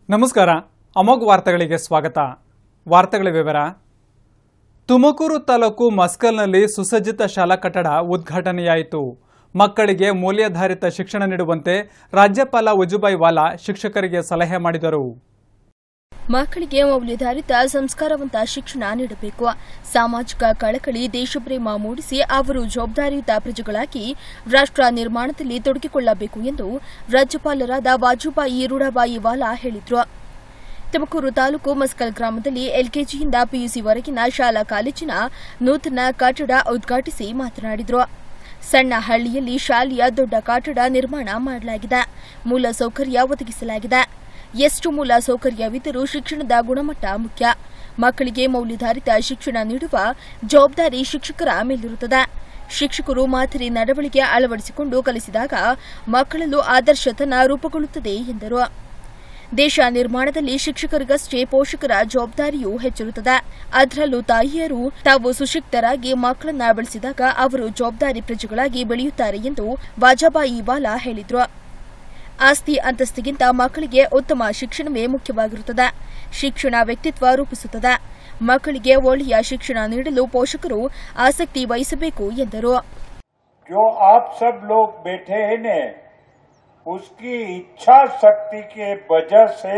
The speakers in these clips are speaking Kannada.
ನಮಸ್ಕಾರ ಅಮೋಘ್ ವಾರ್ತೆಗಳಿಗೆ ಸ್ವಾಗತ ವಾರ್ತೆಗಳ ವಿವರ ತುಮಕೂರು ತಾಲೂಕು ಮಸ್ಕಲ್ನಲ್ಲಿ ಸುಸಜ್ಜಿತ ಶಾಲಾ ಕಟ್ಟಡ ಉದ್ಘಾಟನೆಯಾಯಿತು ಮಕ್ಕಳಿಗೆ ಮೌಲ್ಯಾಧಾರಿತ ಶಿಕ್ಷಣ ನೀಡುವಂತೆ ರಾಜ್ಯಪಾಲ ವಜುಭಾಯಿ ವಾಲಾ ಶಿಕ್ಷಕರಿಗೆ ಸಲಹೆ ಮಾಡಿದರು ಮಕ್ಕಳಿಗೆ ಮೌಲ್ಯಾಧಾರಿತ ಸಂಸ್ಕಾರವಂತ ಶಿಕ್ಷಣ ನೀಡಬೇಕು ಸಾಮಾಜಿಕ ಕಳಕಳಿ ದೇಶಪ್ರೇಮ ಮೂಡಿಸಿ ಅವರು ಜವಾಬ್ದಾರಿಯುತ ಪ್ರಜೆಗಳಾಗಿ ರಾಷ್ಟ್ರ ನಿರ್ಮಾಣದಲ್ಲಿ ತೊಡಗಿಕೊಳ್ಳಬೇಕು ಎಂದು ರಾಜ್ಯಪಾಲರಾದ ವಾಜುಭಾಯಿ ರೂಢಬಾಯಿ ವಾಲಾ ಹೇಳಿದರು ತುಮಕೂರು ತಾಲೂಕು ಮಸ್ಕಲ್ ಗ್ರಾಮದಲ್ಲಿ ಎಲ್ಕೆಜಿಯಿಂದ ಪಿಯುಸಿವರೆಗಿನ ಶಾಲಾ ಕಾಲೇಜಿನ ನೂತನ ಕಟ್ಟಡ ಉದ್ಘಾಟಿಸಿ ಮಾತನಾಡಿದರು ಸಣ್ಣ ಹಳ್ಳಿಯಲ್ಲಿ ಶಾಲೆಯ ದೊಡ್ಡ ಕಟ್ಟಡ ನಿರ್ಮಾಣ ಮಾಡಲಾಗಿದೆ ಮೂಲ ಸೌಕರ್ಯ ಒದಗಿಸಲಾಗಿದೆ ಎಷ್ಟು ಮೂಲ ಸೌಕರ್ಯವಿದ್ದರೂ ಶಿಕ್ಷಣದ ಗುಣಮಟ್ಟ ಮುಖ್ಯ ಮಕ್ಕಳಿಗೆ ಮೌಲ್ಯಾಧಾರಿತ ಶಿಕ್ಷಣ ನೀಡುವ ಜವಾಬ್ದಾರಿ ಶಿಕ್ಷಕರ ಮೇಲಿರುತ್ತದೆ ಶಿಕ್ಷಕರು ಮಾದರಿ ನಡವಳಿಕೆ ಅಳವಡಿಸಿಕೊಂಡು ಕಲಿಸಿದಾಗ ಮಕ್ಕಳಲ್ಲೂ ಆದರ್ಶತನ ರೂಪುಗೊಳ್ಳುತ್ತದೆ ಎಂದರು ದೇಶ ನಿರ್ಮಾಣದಲ್ಲಿ ಶಿಕ್ಷಕರಿಗಷ್ಟೇ ಪೋಷಕರ ಜವಾಬ್ದಾರಿಯೂ ಹೆಚ್ಚಿರುತ್ತದೆ ಅದರಲ್ಲೂ ತಾಯಿಯರು ತಾವು ಸುಶಿಕ್ತರಾಗಿ ಮಕ್ಕಳನ್ನ ಬೆಳೆಸಿದಾಗ ಅವರು ಜವಾಬ್ದಾರಿ ಪ್ರಜೆಗಳಾಗಿ ಬೆಳೆಯುತ್ತಾರೆ ಎಂದು ವಾಜಾಬಾಯಿ ವಾಲಾ ಹೇಳಿದರು ಆಸ್ತಿ ಅಂತಸ್ತಿಗಿಂತ ಮಕ್ಕಳಿಗೆ ಉತ್ತಮ ಶಿಕ್ಷಣವೇ ಮುಖ್ಯವಾಗಿರುತ್ತದೆ ಶಿಕ್ಷಣ ವ್ಯಕ್ತಿತ್ವ ರೂಪಿಸುತ್ತದೆ ಮಕ್ಕಳಿಗೆ ಒಳ್ಳೆಯ ಶಿಕ್ಷಣ ನೀಡಲು ಪೋಷಕರು ಆಸಕ್ತಿ ವಹಿಸಬೇಕು ಎಂದರು जो आप सब लोग बैठे हैं ने उसकी इच्छा शक्ति के वजह से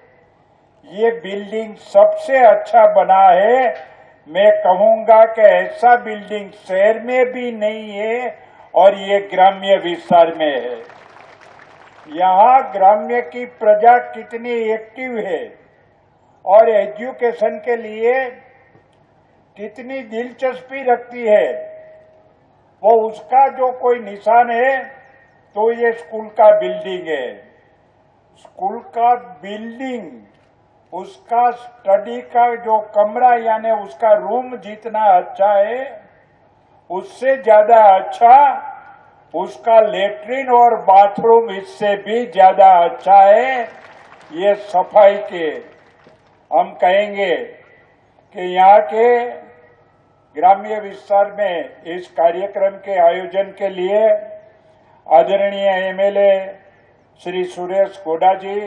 ये बिल्डिंग सबसे अच्छा बना है मैं कहूंगा कि ऐसा बिल्डिंग शहर में भी नहीं है और ये ग्राम्य विस्तार में है यहाँ ग्राम्य की प्रजा कितनी एक्टिव है और एजुकेशन के लिए कितनी दिलचस्पी रखती है वो उसका जो कोई निशान है तो ये स्कूल का बिल्डिंग है स्कूल का बिल्डिंग उसका स्टडी का जो कमरा यानी उसका रूम जितना अच्छा है उससे ज्यादा अच्छा उसका लेटरिन और बाथरूम इससे भी ज्यादा अच्छा है ये सफाई के हम कहेंगे कि यहाँ के ग्राम्य विस्तार में इस कार्यक्रम के आयोजन के लिए आदरणीय एमएलए श्री सुरेश गोडा जी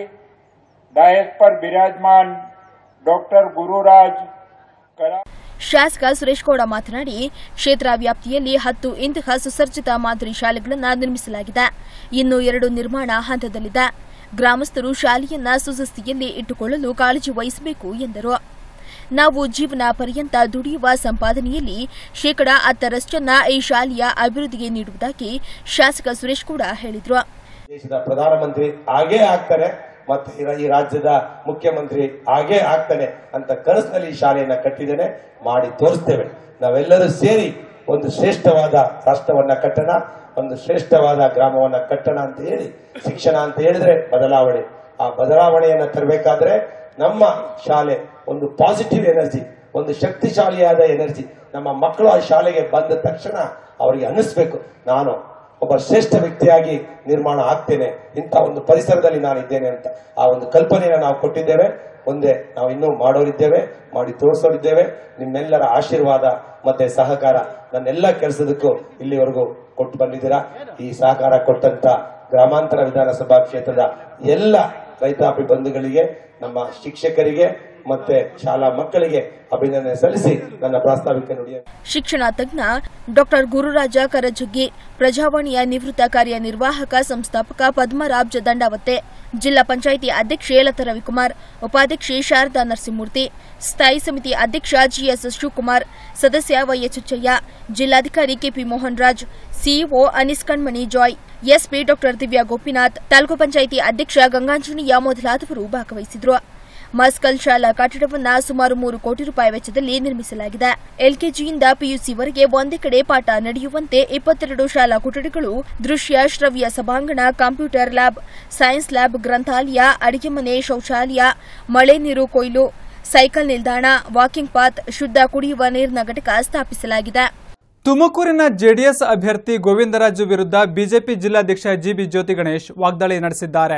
डायस पर विराजमान डॉक्टर गुरुराज करा ಶಾಸಕ ಸುರೇಶ್ ಗೌಡ ಮಾತನಾಡಿ ಕ್ಷೇತ್ರ ವ್ಯಾಪ್ತಿಯಲ್ಲಿ ಹತ್ತು ಇಂತಹ ಸುಸರ್ಜಿತ ಮಾದರಿ ಶಾಲೆಗಳನ್ನು ನಿರ್ಮಿಸಲಾಗಿದೆ ಇನ್ನು ಎರಡು ನಿರ್ಮಾಣ ಹಂತದಲ್ಲಿದೆ ಗ್ರಾಮಸ್ಥರು ಶಾಲೆಯನ್ನ ಸುಸ್ಥಿತಿಯಲ್ಲಿ ಇಟ್ಟುಕೊಳ್ಳಲು ಕಾಳಜಿ ವಹಿಸಬೇಕು ಎಂದರು ನಾವು ಜೀವನ ಪರ್ಯಂತ ದುಡಿಯುವ ಸಂಪಾದನೆಯಲ್ಲಿ ಶೇಕಡಾ ಹತ್ತರಷ್ಟನ್ನ ಈ ಶಾಲೆಯ ಅಭಿವೃದ್ಧಿಗೆ ನೀಡುವುದಾಗಿ ಶಾಸಕ ಸುರೇಶ್ ಗೌಡ ಹೇಳಿದರು ದೇಶದ ಪ್ರಧಾನಮಂತ್ರಿ ಆಗೇ ಆಗ್ತಾರೆ ಮತ್ತೆ ಈ- ಈ ರಾಜ್ಯದ ಮುಖ್ಯಮಂತ್ರಿ ಆಗೇ ಆಗ್ತಾನೆ ಅಂತ ಕನಸಿನಲ್ಲಿ ಈ ಶಾಲೆಯನ್ನ ಕಟ್ಟಿದ್ದೇನೆ ಮಾಡಿ ತೋರಿಸ್ತೇವೆ ನಾವೆಲ್ಲರೂ ಸೇರಿ ಒಂದು ಶ್ರೇಷ್ಠವಾದ ರಾಷ್ಟ್ರವನ್ನ ಕಟ್ಟಣ ಒಂದು ಶ್ರೇಷ್ಠವಾದ ಗ್ರಾಮವನ್ನ ಕಟ್ಟಣ ಅಂತ ಹೇಳಿ ಶಿಕ್ಷಣ ಅಂತ ಹೇಳಿದ್ರೆ ಬದಲಾವಣೆ ಆ ಬದಲಾವಣೆಯನ್ನ ತರಬೇಕಾದ್ರೆ ನಮ್ಮ ಶಾಲೆ ಒಂದು ಪಾಸಿಟಿವ್ ಎನರ್ಜಿ ಒಂದು ಶಕ್ತಿಶಾಲಿಯಾದ ಎನರ್ಜಿ ನಮ್ಮ ಮಕ್ಕಳು ಆ ಶಾಲೆಗೆ ಬಂದ ತಕ್ಷಣ ಅವರಿಗೆ ಅನ್ನಿಸ್ಬೇಕು ನಾನು ಒಬ್ಬ ಶ್ರೇಷ್ಠ ವ್ಯಕ್ತಿಯಾಗಿ ನಿರ್ಮಾಣ ಆಗ್ತೇನೆ ಇಂಥ ಒಂದು ಪರಿಸರದಲ್ಲಿ ನಾನು ಇದ್ದೇನೆ ಅಂತ ಆ ಒಂದು ಕಲ್ಪನೆಯನ್ನು ನಾವು ಕೊಟ್ಟಿದ್ದೇವೆ ಮುಂದೆ ನಾವು ಇನ್ನೂ ಮಾಡೋರಿದ್ದೇವೆ ಮಾಡಿ ತೋರಿಸೋರಿದ್ದೇವೆ ನಿಮ್ಮೆಲ್ಲರ ಆಶೀರ್ವಾದ ಮತ್ತೆ ಸಹಕಾರ ನನ್ನೆಲ್ಲ ಕೆಲಸದಕ್ಕೂ ಇಲ್ಲಿವರೆಗೂ ಕೊಟ್ಟು ಬಂದಿದ್ದೀರಾ ಈ ಸಹಕಾರ ಕೊಟ್ಟಂತ ಗ್ರಾಮಾಂತರ ವಿಧಾನಸಭಾ ಕ್ಷೇತ್ರದ ಎಲ್ಲ ರೈತಾಪಿ ಬಂಧುಗಳಿಗೆ ನಮ್ಮ ಶಿಕ್ಷಕರಿಗೆ ಮತ್ತೆ ಶಾಲಾ ಮಕ್ಕಳಿಗೆ ಅಭಿನಂದನೆ ಸಲ್ಲಿಸಿ ನನ್ನ ಪ್ರಾಸ್ತಾವಿಕ ನುಡಿಯನ್ನು ಶಿಕ್ಷಣ ತಜ್ಞ ಡಾಕ್ಟರ್ ಗುರುರಾಜ ಕರಜಗ್ಗಿ ಪ್ರಜಾವಾಣಿಯ ನಿವೃತ್ತ ಕಾರ್ಯನಿರ್ವಾಹಕ ಸಂಸ್ಥಾಪಕ ಪದ್ಮರಾಬ್ಜ ದಂಡಾವತ್ತೆ ಜಿಲ್ಲಾ ಪಂಚಾಯಿತಿ ಅಧ್ಯಕ್ಷೆ ಲತಾ ರವಿಕುಮಾರ್ ಉಪಾಧ್ಯಕ್ಷೆ ಶಾರದಾ ನರಸಿಂಹಮೂರ್ತಿ ಸ್ಥಾಯಿ ಸಮಿತಿ ಅಧ್ಯಕ್ಷ ಜಿಎಸ್ ಶಿವಕುಮಾರ್ ಸದಸ್ಯ ವೈಎಚ್ ಹುಚ್ಚಯ್ಯ ಜಿಲ್ಲಾಧಿಕಾರಿ KP Mohan Raj CEO Anis Kanmani Joy SP doctor Divya Gopinath taluk panchayat ಅಧ್ಯಕ್ಷ ಗಂಗಾಂಜನೇಯ ಮೊದಲಾದವರು ಭಾಗವಹಿಸಿದ್ರು ಮಸ್ಕಲ್ ಶಾಲಾ ಕಟ್ಟಡವನ್ನ ಸುಮಾರು ಮೂರು ಕೋಟಿ ರೂಪಾಯಿ ವೆಚ್ಚದಲ್ಲಿ ನಿರ್ಮಿಸಲಾಗಿದೆ ಎಲ್ಕೆಜಿಯಿಂದ ಪಿಯುಸಿವರೆಗೆ ಒಂದೇ ಕಡೆ ಪಾಠ ನಡೆಯುವಂತೆ ಇಪ್ಪತ್ತೆರಡು ಶಾಲಾ ಕೊಠಡಿಗಳು ದೃಶ್ಯ ಶ್ರವ್ಯ ಸಭಾಂಗಣ ಕಂಪ್ಯೂಟರ್ ಲ್ಯಾಬ್ ಸೈನ್ಸ್ ಲ್ಯಾಬ್ ಗ್ರಂಥಾಲಯ ಅಡಿಗೆ ಮನೆ ಶೌಚಾಲಯ ಮಳೆ ನೀರು ಕೊಯ್ಲು ಸೈಕಲ್ ನಿಲ್ದಾಣ ವಾಕಿಂಗ್ ಪಾತ್ ಶುದ್ಧ ಕುಡಿಯುವ ನೀರಿನ ಘಟಕ ಸ್ಥಾಪಿಸಲಾಗಿದೆ ತುಮಕೂರಿನ ಜೆಡಿಎಸ್ ಅಭ್ಯರ್ಥಿ ಗೋವಿಂದರಾಜು ವಿರುದ್ಧ ಬಿಜೆಪಿ ಜಿಲ್ಲಾಧ್ಯಕ್ಷ ಜಿಬಿ ಜ್ಯೋತಿ ಗಣೇಶ್ ವಾಗ್ದಾಳಿ ನಡೆಸಿದ್ದಾರೆ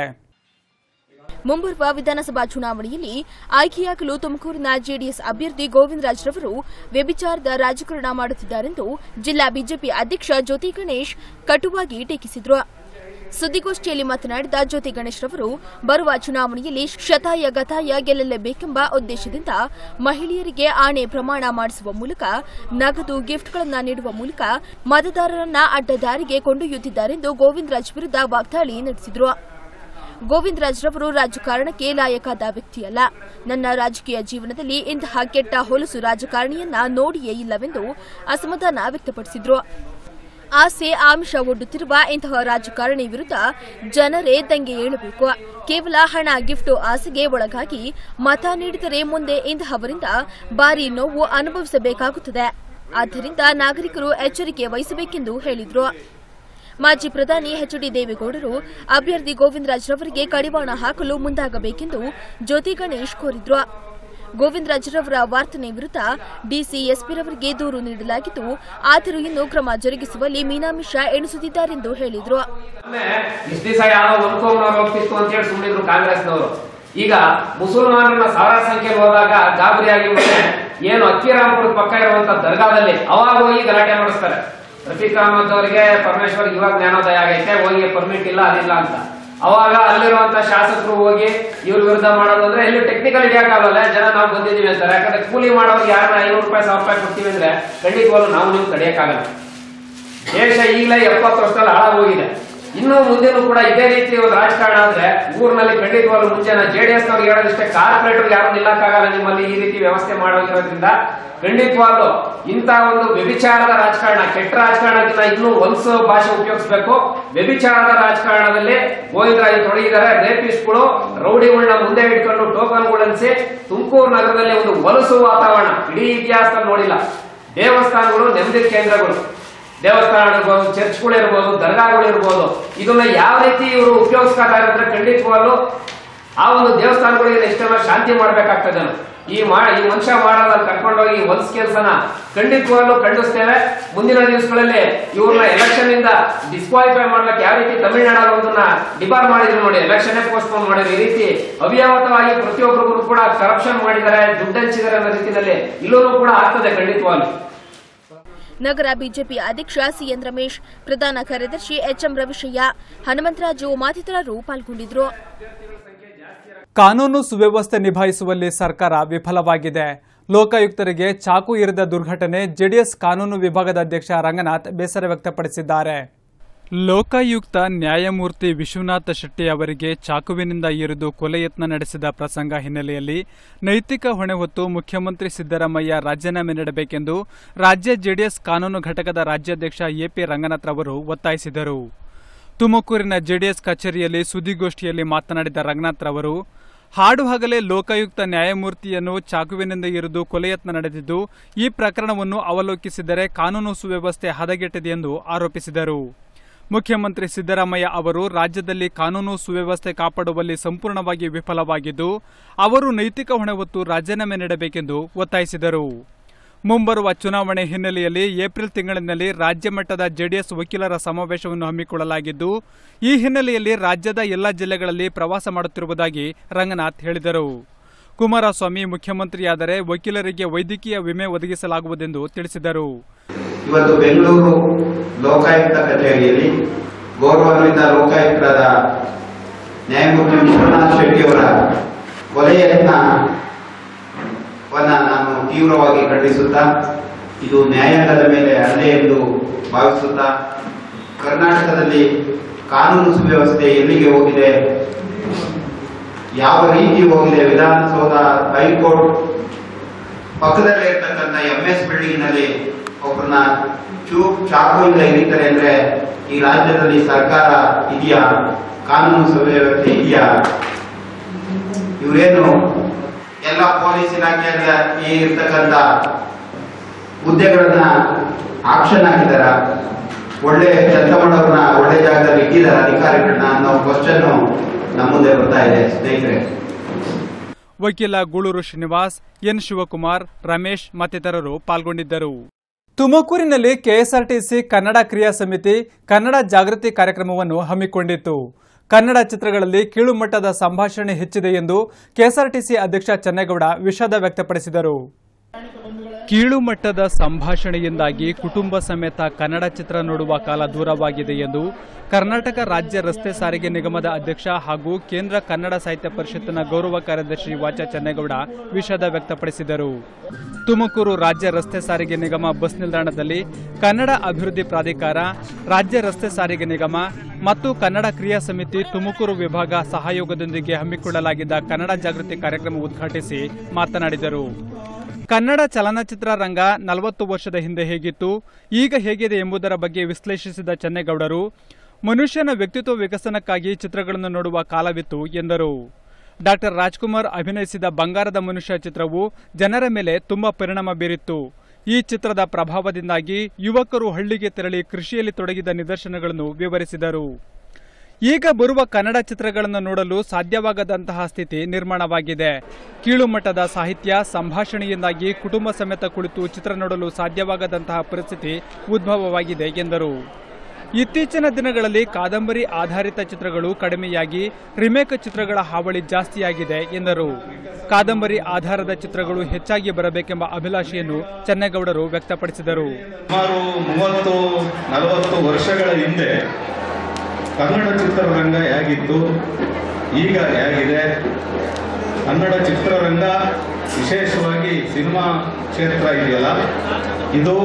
ಮುಂಬರುವ ವಿಧಾನಸಭಾ ಚುನಾವಣೆಯಲ್ಲಿ ಆಯ್ಕೆಯಾಗಲು ತುಮಕೂರಿನ ಜೆಡಿಎಸ್ ಅಭ್ಯರ್ಥಿ ಗೋವಿಂದರಾಜ್ ರವರು ವ್ಯಭಿಚಾರದ ರಾಜಕಾರಣ ಮಾಡುತ್ತಿದ್ದಾರೆಂದು ಜಿಲ್ಲಾ ಬಿಜೆಪಿ ಅಧ್ಯಕ್ಷ ಜ್ಯೋತಿ ಗಣೇಶ್ ಕಟುವಾಗಿ ಟೀಕಿಸಿದರು ಸುದ್ದಿಗೋಷ್ಠಿಯಲ್ಲಿ ಮಾತನಾಡಿದ ಜ್ಯೋತಿ ಗಣೇಶ್ ರವರು ಬರುವ ಚುನಾವಣೆಯಲ್ಲಿ ಶತಾಯ ಗತಾಯ ಗೆಲ್ಲಲೇಬೇಕೆಂಬ ಉದ್ದೇಶದಿಂದ ಮಹಿಳೆಯರಿಗೆ ಆಣೆ ಪ್ರಮಾಣ ಮಾಡಿಸುವ ಮೂಲಕ ನಗದು ಗಿಫ್ಟ್ಗಳನ್ನು ನೀಡುವ ಮೂಲಕ ಮತದಾರರನ್ನ ಅಡ್ಡದಾರಿಗೆ ಕೊಂಡೊಯ್ಯುತ್ತಿದ್ದಾರೆಂದು ಗೋವಿಂದರಾಜ್ ವಿರುದ್ಧ ವಾಗ್ದಾಳಿ ನಡೆಸಿದರು ಗೋವಿಂದರಾಜ್ ರವರು ರಾಜಕಾರಣಕ್ಕೆ ಲಾಯಕಾದ ವ್ಯಕ್ತಿಯಲ್ಲ ನನ್ನ ರಾಜಕೀಯ ಜೀವನದಲ್ಲಿ ಇಂತಹ ಕೆಟ್ಟ ಹೊಲಸು ರಾಜಕಾರಣಿಯನ್ನ ನೋಡಿಯೇ ಇಲ್ಲವೆಂದು ಅಸಮಾಧಾನ ವ್ಯಕ್ತಪಡಿಸಿದ್ರು ಆಸೆ ಆಮಿಷ ಒಡ್ಡುತ್ತಿರುವ ಇಂತಹ ರಾಜಕಾರಣಿ ವಿರುದ್ಧ ಜನರೇ ದಂಗೆ ಏಳಬೇಕು ಕೇವಲ ಹಣ ಗಿಫ್ಟ್ ಆಸೆಗೆ ಒಳಗಾಗಿ ಮತ ನೀಡಿದರೆ ಮುಂದೆ ಇಂತಹವರಿಂದ ಭಾರಿ ನೋವು ಅನುಭವಿಸಬೇಕಾಗುತ್ತದೆ ಆದ್ದರಿಂದ ನಾಗರಿಕರು ಎಚ್ಚರಿಕೆ ವಹಿಸಬೇಕೆಂದು ಹೇಳಿದರು ಮಾಜಿ ಪ್ರಧಾನಿ ಎಚ್ ಡಿ ದೇವೇಗೌಡರು ಅಭ್ಯರ್ಥಿ ಗೋವಿಂದರಾಜ್ ರವರಿಗೆ ಕಡಿವಾಣ ಹಾಕಲು ಮುಂದಾಗಬೇಕೆಂದು ಜ್ಯೋತಿ ಗಣೇಶ್ ಕೋರಿದ್ರು ಗೋವಿಂದರಾಜ್ ರವರ ವರ್ತನೆ ವಿರುದ್ಧ ಡಿಸಿ ಎಸ್ಪಿರವರಿಗೆ ದೂರು ನೀಡಲಾಗಿದ್ದು ಆದರೂ ಇನ್ನೂ ಕ್ರಮ ಜರುಗಿಸುವಲ್ಲಿ ಮೀನಾಮಿಷ ಎಣಿಸುತ್ತಿದ್ದಾರೆಂದು ಹೇಳಿದ್ರು ಮೊನ್ನೆ ಇಷ್ಟ ದಿವಸ ಯಾರೋ ಒನ್ಕೋಮ್ನವ್ರು ಹೋಗ್ತಿತ್ತು ಅಂತ ಹೇಳಿ ಸುಮ್ಮನಿದ್ರು ಕಾಂಗ್ರೆಸ್ನವರು ಈಗ ಮುಸಲ್ಮಾನರನ್ನ ಸಾವಿರ ಸಂಖ್ಯೆಯಲ್ಲಿ ಹೋದಾಗ ಗಾಬರಿಯಾಗಿ ಮೊನ್ನೆ ಏನು ಅಕ್ಕಿರಾಂಪುರದ ಪಕ್ಕ ಇರುವಂತ ದರ್ಗಾದಲ್ಲಿ ಅವಾಗ ಹೋಗಿ ಗಲಾಟೆ ಮಾಡಿಸ್ತಾರೆ ರಫೀಕ್ ಅಹಮದ್ ಅವರಿಗೆ ಪರಮೇಶ್ವರ್ ಇವಾಗ ಜ್ಞಾನೋದಯ ಆಗೈತೆ ಹೋಗಿ ಪರ್ಮಿಟ್ ಇಲ್ಲ ಅದಿಲ್ಲ ಅಂತ ಅವಾಗ ಅಲ್ಲಿರುವಂತ ಶಾಸಕರು ಹೋಗಿ ಇವ್ರ ವಿರುದ್ಧ ಮಾಡೋದಂದ್ರೆ ಇಲ್ಲಿ ಟೆಕ್ನಿಕಲ್ ಹಿಡಿಯಕ್ಕಾಗಲ್ಲ ಜನ ನಾವು ಬಂದಿದೀವಿ ಅಂತಾರೆ ಯಾಕಂದ್ರೆ ಕೂಲಿ ಮಾಡೋರು ಯಾರನ್ನ ಐನೂರು ರೂಪಾಯಿ ಸಾವಿರ ರೂಪಾಯಿ ಕೊಡ್ತೀವಿ ಅಂದ್ರೆ ಖಂಡಿತವಾಗ್ಲೂ ನಾವು ನೀವು ತಡೆಯಕ್ಕಾಗಲ್ಲ ದೇಶ ಈಗಲೇ ಎಪ್ಪತ್ತು ವರ್ಷದಲ್ಲಿ ಹಾಳಾಗೋಗಿದೆ ಇನ್ನು ಮುಂದೆನೂ ಕೂಡ ಇದೇ ರೀತಿ ಒಂದು ರಾಜಕಾರಣ ಅಂದ್ರೆ ಊರಿನಲ್ಲಿ ಖಂಡಿತವಾಗ್ಲೂ ಮುಂಚೆ ಜೆಡಿಎಸ್ ನವ್ರಿಗೆ ಹೇಳೋದಿಷ್ಟೇ ಕಾರ್ಪೊರೇಟರ್ ಯಾರು ನಿಲ್ಲಕ್ಕಾಗಲ್ಲ ನಿಮ್ಮಲ್ಲಿ ಈ ರೀತಿ ವ್ಯವಸ್ಥೆ ಮಾಡೋದಿರೋದ್ರಿಂದ ಖಂಡಿತವಾಗ್ಲೂ ಇಂಥ ಒಂದು ವ್ಯಭಿಚಾರದ ರಾಜಕಾರಣ ಕೆಟ್ಟ ರಾಜಕಾರಣಕ್ಕಿಂತ ಇನ್ನೂ ಹೊಲಸು ಭಾಷೆ ಉಪಯೋಗಿಸಬೇಕು ವ್ಯಭಿಚಾರದ ರಾಜಕಾರಣದಲ್ಲಿ ಗೋವಿಂದರಾಜ್ ತೊಡಗಿದ್ದಾರೆ ರೇಪಿಸ್ಟ್ಗಳು ರೌಡಿಗಳನ್ನ ಮುಂದೆ ಇಟ್ಕೊಂಡು ಟೋಕನ್ಗಳನ್ಸಿ ತುಮಕೂರು ನಗರದಲ್ಲಿ ಒಂದು ಹೊಲಸು ವಾತಾವರಣ ಇಡೀ ಇತಿಹಾಸದಲ್ಲಿ ನೋಡಿಲ್ಲ ದೇವಸ್ಥಾನಗಳು ನೆಮ್ಮದಿ ಕೇಂದ್ರಗಳು ದೇವಸ್ಥಾನ ಇರ್ಬೋದು ಚರ್ಚ್ಗಳಿರ್ಬೋದು ದರ್ಗಾಗಳಿರ್ಬೋದು ಇದನ್ನ ಯಾವ ರೀತಿ ಇವರು ಉಪಯೋಗಿಸ್ಕೊತಾ ಇರೋದ್ರೆ ಖಂಡಿತವಾಗ್ಲು ಆ ಒಂದು ದೇವಸ್ಥಾನಗಳಿಗೆ ಎಷ್ಟೆಲ್ಲ ಶಾಂತಿ ಮಾಡ್ಬೇಕಾಗ್ತದೆ ನಾವು. ಈ ಮಾ ಈ ಮನುಷ್ಯ ಮಾಡೋದ್ರಲ್ಲಿ ಕರ್ಕೊಂಡೋಗಿ ಹೊಲ್ಸ್ ಕೆಲಸನ ಖಂಡಿತವಾಗ್ಲೂ ಖಂಡಿಸ್ತೇವೆ ಮುಂದಿನ ದಿವಸಗಳಲ್ಲಿ ಇವ್ರನ್ನ ಎಲೆಕ್ಷನ್ ಇಂದ ಡಿಸ್ಕ್ವಾಲಿಫೈ ಮಾಡ್ಲಿಕ್ಕೆ ಯಾವ ರೀತಿ ತಮಿಳುನಾಡಲ್ಲಿ ಒಂದನ್ನ ಡಿಬಾರ್ ಮಾಡಿದ್ರು ನೋಡಿ ಎಲೆಕ್ಷನ್ ಪೋಸ್ಟ್ಪೋನ್ ಮಾಡಿದ್ರು ಈ ರೀತಿ ಅವ್ಯಾವತವಾಗಿ ಪ್ರತಿಯೊಬ್ಬರಿಗೂ ಕೂಡ ಕರಪ್ಷನ್ ಮಾಡಿದ್ದಾರೆ ದುಡ್ಡು ಹಂಚಿದ್ದಾರೆ ಅನ್ನೋ ರೀತಿಯಲ್ಲಿ ಇಲ್ಲೂ ಕೂಡ ಆಗ್ತದೆ ಖಂಡಿತವಾಗ್ಲು ನಗರ ಬಿಜೆಪಿ ಅಧ್ಯಕ್ಷ ಸಿಎನ್ ರಮೇಶ್ ಪ್ರಧಾನ ಕಾರ್ಯದರ್ಶಿ ಎಚ್ಎಂ ರವಿಶಯ್ಯ ಹನುಮಂತರಾಜು ಮತ್ತಿತರರು ಪಾಲ್ಗೊಂಡಿದ್ರು ಕಾನೂನು ಸುವ್ಯವಸ್ಥೆ ನಿಭಾಯಿಸುವಲ್ಲಿ ಸರ್ಕಾರ ವಿಫಲವಾಗಿದೆ ಲೋಕಾಯುಕ್ತರಿಗೆ ಚಾಕು ಇರಿದ ದುರ್ಘಟನೆ ಜೆಡಿಎಸ್ ಕಾನೂನು ವಿಭಾಗದ ಅಧ್ಯಕ್ಷ ರಂಗನಾಥ್ ಬೇಸರ ವ್ಯಕ್ತಪಡಿಸಿದ್ದಾರೆ ಲೋಕಾಯುಕ್ತ ನ್ಯಾಯಮೂರ್ತಿ ವಿಶ್ವನಾಥ ಶೆಟ್ಟಿ ಅವರಿಗೆ ಚಾಕುವಿನಿಂದ ಇರಿದು ಕೊಲೆ ಯತ್ನ ನಡೆಸಿದ ಪ್ರಸಂಗ ಹಿನ್ನೆಲೆಯಲ್ಲಿ ನೈತಿಕ ಹೊಣೆ ಹೊತ್ತು ಮುಖ್ಯಮಂತ್ರಿ ಸಿದ್ದರಾಮಯ್ಯ ರಾಜೀನಾಮೆ ನೀಡಬೇಕೆಂದು ರಾಜ್ಯ ಜೆಡಿಎಸ್ ಕಾನೂನು ಘಟಕದ ರಾಜ್ಯಾಧ್ಯಕ್ಷ ಎಪಿ ರಂಗನಾಥ್ ರವರು ಒತ್ತಾಯಿಸಿದರು ತುಮಕೂರಿನ ಜೆಡಿಎಸ್ ಕಚೇರಿಯಲ್ಲಿ ಸುದ್ದಿಗೋಷ್ಠಿಯಲ್ಲಿ ಮಾತನಾಡಿದ ರಂಗನಾಥ್ ರವರು ಹಾಡು ಹಗಲೇ ಲೋಕಾಯುಕ್ತ ನ್ಯಾಯಮೂರ್ತಿಯನ್ನು ಚಾಕುವಿನಿಂದ ಇರಿದು ಕೊಲೆಯತ್ನ ನಡೆದಿದ್ದು ಈ ಪ್ರಕರಣವನ್ನು ಅವಲೋಕಿಸಿದರೆ ಕಾನೂನು ಸುವ್ಯವಸ್ಥೆ ಹದಗೆಟ್ಟಿದೆ ಎಂದು ಆರೋಪಿಸಿದರು ಮುಖ್ಯಮಂತ್ರಿ ಸಿದ್ದರಾಮಯ್ಯ ಅವರು ರಾಜ್ಯದಲ್ಲಿ ಕಾನೂನು ಸುವ್ಯವಸ್ಥೆ ಕಾಪಾಡುವಲ್ಲಿ ಸಂಪೂರ್ಣವಾಗಿ ವಿಫಲವಾಗಿದ್ದು ಅವರು ನೈತಿಕ ಹೊಣೆ ಹೊತ್ತು ರಾಜೀನಾಮೆ ನೀಡಬೇಕೆಂದು ಒತ್ತಾಯಿಸಿದರು ಮುಂಬರುವ ಚುನಾವಣೆ ಹಿನ್ನೆಲೆಯಲ್ಲಿ ಏಪ್ರಿಲ್ ತಿಂಗಳಿನಲ್ಲಿ ರಾಜ್ಯ ಮಟ್ಟದ ಜೆಡಿಎಸ್ ವಕೀಲರ ಸಮಾವೇಶವನ್ನು ಹಮ್ಮಿಕೊಳ್ಳಲಾಗಿದ್ದು ಈ ಹಿನ್ನೆಲೆಯಲ್ಲಿ ರಾಜ್ಯದ ಎಲ್ಲ ಜಿಲ್ಲೆಗಳಲ್ಲಿ ಪ್ರವಾಸ ಮಾಡುತ್ತಿರುವುದಾಗಿ ರಂಗನಾಥ್ ಹೇಳಿದರು ಕುಮಾರಸ್ವಾಮಿ ಮುಖ್ಯಮಂತ್ರಿಯಾದರೆ ವಕೀಲರಿಗೆ ವೈದ್ಯಕೀಯ ವಿಮೆ ಒದಗಿಸಲಾಗುವುದೆಂದು ತಿಳಿಸಿದರು ಇವತ್ತು ಬೆಂಗಳೂರು ಲೋಕಾಯುಕ್ತ ಕಚೇರಿಯಲ್ಲಿ ಗೌರವಾನ್ವಿತ ಲೋಕಾಯುಕ್ತರಾದ ನ್ಯಾಯಮೂರ್ತಿ ವಿಶ್ವನಾಥ್ ಶೆಟ್ಟಿಯವರ ಕೊಲೆಯತ್ನ ನಾನು ತೀವ್ರವಾಗಿ ಖಂಡಿಸುತ್ತಾ ಇದು ನ್ಯಾಯಾಂಗದ ಮೇಲೆ ಹಲ್ಲೆ ಎಂದು ಭಾವಿಸುತ್ತಾ ಕರ್ನಾಟಕದಲ್ಲಿ ಕಾನೂನು ಸುವ್ಯವಸ್ಥೆ ಎಲ್ಲಿಗೆ ಹೋಗಿದೆ ಯಾವ ರೀತಿ ಹೋಗಿದೆ ವಿಧಾನಸೌಧ ಹೈಕೋರ್ಟ್ ಪಕ್ಕದಲ್ಲೇ ಇರ್ತಕ್ಕಂಥ ಎಂ ಎಸ್ ಬಿಲ್ಡಿಂಗ್ ನಲ್ಲಿ ಒಬ್ಬರನ್ನ ಚೂ ಚಾಕುವಿಂದ ಇರಿತಾರೆ ಅಂದ್ರೆ ಈ ರಾಜ್ಯದಲ್ಲಿ ಸರ್ಕಾರ ಇದೆಯಾ ಕಾನೂನು ಸುವ್ಯವಸ್ಥೆ ಇದೆಯಾ ಇವರೇನು ಎಲ್ಲ ಪೊಲೀಸ್ ಇಲಾಖೆಯ ಈ ಇರ್ತಕ್ಕಂಥ ಹುದ್ದೆಗಳನ್ನ ಆಕ್ಷನ್ ಹಾಕಿದಾರ ಒಳ್ಳೆ ಕೆಲಸ ಮಾಡೋರನ್ನ ಒಳ್ಳೆ ಜಾಗದಲ್ಲಿ ಇಟ್ಟಿದಾರ ಅಧಿಕಾರಿಗಳನ್ನ ಅನ್ನೋ ಕ್ವಶನ್ ನಮ್ಮ ಮುಂದೆ ಬರ್ತಾ ಇದೆ ಸ್ನೇಹಿತರೆ ವಕೀಲ ಗೂಳೂರು ಶ್ರೀನಿವಾಸ್ ಎನ್ ಶಿವಕುಮಾರ್ ರಮೇಶ್ ಮತ್ತಿತರರು ಪಾಲ್ಗೊಂಡಿದ್ದರು ತುಮಕೂರಿನಲ್ಲಿ ಕೆಎಸ್ಆರ್ಟಿಸಿ ಕನ್ನಡ ಕ್ರಿಯಾ ಸಮಿತಿ ಕನ್ನಡ ಜಾಗೃತಿ ಕಾರ್ಯಕ್ರಮವನ್ನು ಹಮ್ಮಿಕೊಂಡಿತ್ತು ಕನ್ನಡ ಚಿತ್ರಗಳಲ್ಲಿ ಕೀಳುಮಟ್ಟದ ಸಂಭಾಷಣೆ ಹೆಚ್ಚಿದೆ ಎಂದು ಕೆಎಸ್ಆರ್ಟಿಸಿ ಅಧ್ಯಕ್ಷ ಚೆನ್ನೇಗೌಡ ವಿಷಾದ ವ್ಯಕ್ತಪಡಿಸಿದರು ಕೀಳು ಮಟ್ಟದ ಸಂಭಾಷಣೆಯಿಂದಾಗಿ ಕುಟುಂಬ ಸಮೇತ ಕನ್ನಡ ಚಿತ್ರ ನೋಡುವ ಕಾಲ ದೂರವಾಗಿದೆ ಎಂದು ಕರ್ನಾಟಕ ರಾಜ್ಯ ರಸ್ತೆ ಸಾರಿಗೆ ನಿಗಮದ ಅಧ್ಯಕ್ಷ ಹಾಗೂ ಕೇಂದ್ರ ಕನ್ನಡ ಸಾಹಿತ್ಯ ಪರಿಷತ್ತಿನ ಗೌರವ ಕಾರ್ಯದರ್ಶಿ ವಾಚ ಚೆನ್ನೇಗೌಡ ವಿಷಾದ ವ್ಯಕ್ತಪಡಿಸಿದರು ತುಮಕೂರು ರಾಜ್ಯ ರಸ್ತೆ ಸಾರಿಗೆ ನಿಗಮ ಬಸ್ ನಿಲ್ದಾಣದಲ್ಲಿ ಕನ್ನಡ ಅಭಿವೃದ್ಧಿ ಪ್ರಾಧಿಕಾರ ರಾಜ್ಯ ರಸ್ತೆ ಸಾರಿಗೆ ನಿಗಮ ಮತ್ತು ಕನ್ನಡ ಕ್ರಿಯಾ ಸಮಿತಿ ತುಮಕೂರು ವಿಭಾಗ ಸಹಯೋಗದೊಂದಿಗೆ ಹಮ್ಮಿಕೊಳ್ಳಲಾಗಿದ್ದ ಕನ್ನಡ ಜಾಗೃತಿ ಕಾರ್ಯಕ್ರಮ ಉದ್ಘಾಟಿಸಿ ಮಾತನಾಡಿದರು ಕನ್ನಡ ಚಲನಚಿತ್ರ ರಂಗ ನಲವತ್ತು ವರ್ಷದ ಹಿಂದೆ ಹೇಗಿತ್ತು ಈಗ ಹೇಗಿದೆ ಎಂಬುದರ ಬಗ್ಗೆ ವಿಶ್ಲೇಷಿಸಿದ ಚೆನ್ನೇಗೌಡರು ಮನುಷ್ಯನ ವ್ಯಕ್ತಿತ್ವ ವಿಕಸನಕ್ಕಾಗಿ ಚಿತ್ರಗಳನ್ನು ನೋಡುವ ಕಾಲವಿತ್ತು ಎಂದರು ಡಾಕ್ಟರ್ ರಾಜ್ಕುಮಾರ್ ಅಭಿನಯಿಸಿದ ಬಂಗಾರದ ಮನುಷ್ಯ ಚಿತ್ರವು ಜನರ ಮೇಲೆ ತುಂಬಾ ಪರಿಣಾಮ ಬೀರಿತ್ತು ಈ ಚಿತ್ರದ ಪ್ರಭಾವದಿಂದಾಗಿ ಯುವಕರು ಹಳ್ಳಿಗೆ ತೆರಳಿ ಕೃಷಿಯಲ್ಲಿ ತೊಡಗಿದ ನಿದರ್ಶನಗಳನ್ನು ವಿವರಿಸಿದರು ಈಗ ಬರುವ ಕನ್ನಡ ಚಿತ್ರಗಳನ್ನು ನೋಡಲು ಸಾಧ್ಯವಾಗದಂತಹ ಸ್ಥಿತಿ ನಿರ್ಮಾಣವಾಗಿದೆ ಕೀಳುಮಟ್ಟದ ಸಾಹಿತ್ಯ ಸಂಭಾಷಣೆಯಿಂದಾಗಿ ಕುಟುಂಬ ಸಮೇತ ಕುಳಿತು ಚಿತ್ರ ನೋಡಲು ಸಾಧ್ಯವಾಗದಂತಹ ಪರಿಸ್ಥಿತಿ ಉದ್ಭವವಾಗಿದೆ ಎಂದರು ಇತ್ತೀಚಿನ ದಿನಗಳಲ್ಲಿ ಕಾದಂಬರಿ ಆಧಾರಿತ ಚಿತ್ರಗಳು ಕಡಿಮೆಯಾಗಿ ರಿಮೇಕ್ ಚಿತ್ರಗಳ ಹಾವಳಿ ಜಾಸ್ತಿಯಾಗಿದೆ ಎಂದರು ಕಾದಂಬರಿ ಆಧಾರದ ಚಿತ್ರಗಳು ಹೆಚ್ಚಾಗಿ ಬರಬೇಕೆಂಬ ಅಭಿಲಾಷೆಯನ್ನು ಚೆನ್ನೇಗೌಡರು ವ್ಯಕ್ತಪಡಿಸಿದರು ಸುಮಾರು ಮೂವತ್ತು ನಲವತ್ತು ವರ್ಷಗಳ ಹಿಂದೆ ಕನ್ನಡ ಚಿತ್ರರಂಗ ಹೇಗಿತ್ತು ಈಗ ಹೇಗಿದೆ ಕನ್ನಡ ಚಿತ್ರರಂಗ ವಿಶೇಷವಾಗಿ ಸಿನಿಮಾ ಕ್ಷೇತ್ರ ಇದೆಯಲ್ಲ ಇದು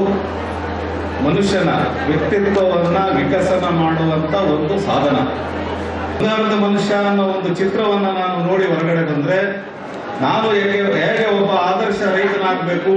ಮನುಷ್ಯನ ವ್ಯಕ್ತಿತ್ವವನ್ನ ವಿಕಸನ ಮಾಡುವಂತ ಒಂದು ಸಾಧನ ಬಂಗಾರದ ಮನುಷ್ಯ ಅನ್ನೋ ಒಂದು ಚಿತ್ರವನ್ನ ನಾನು ನೋಡಿ ಹೊರಗಡೆ ಬಂದ್ರೆ ನಾನು ಹೇಗೆ ಹೇಗೆ ಒಬ್ಬ ಆದರ್ಶ ರೈತನಾಗಬೇಕು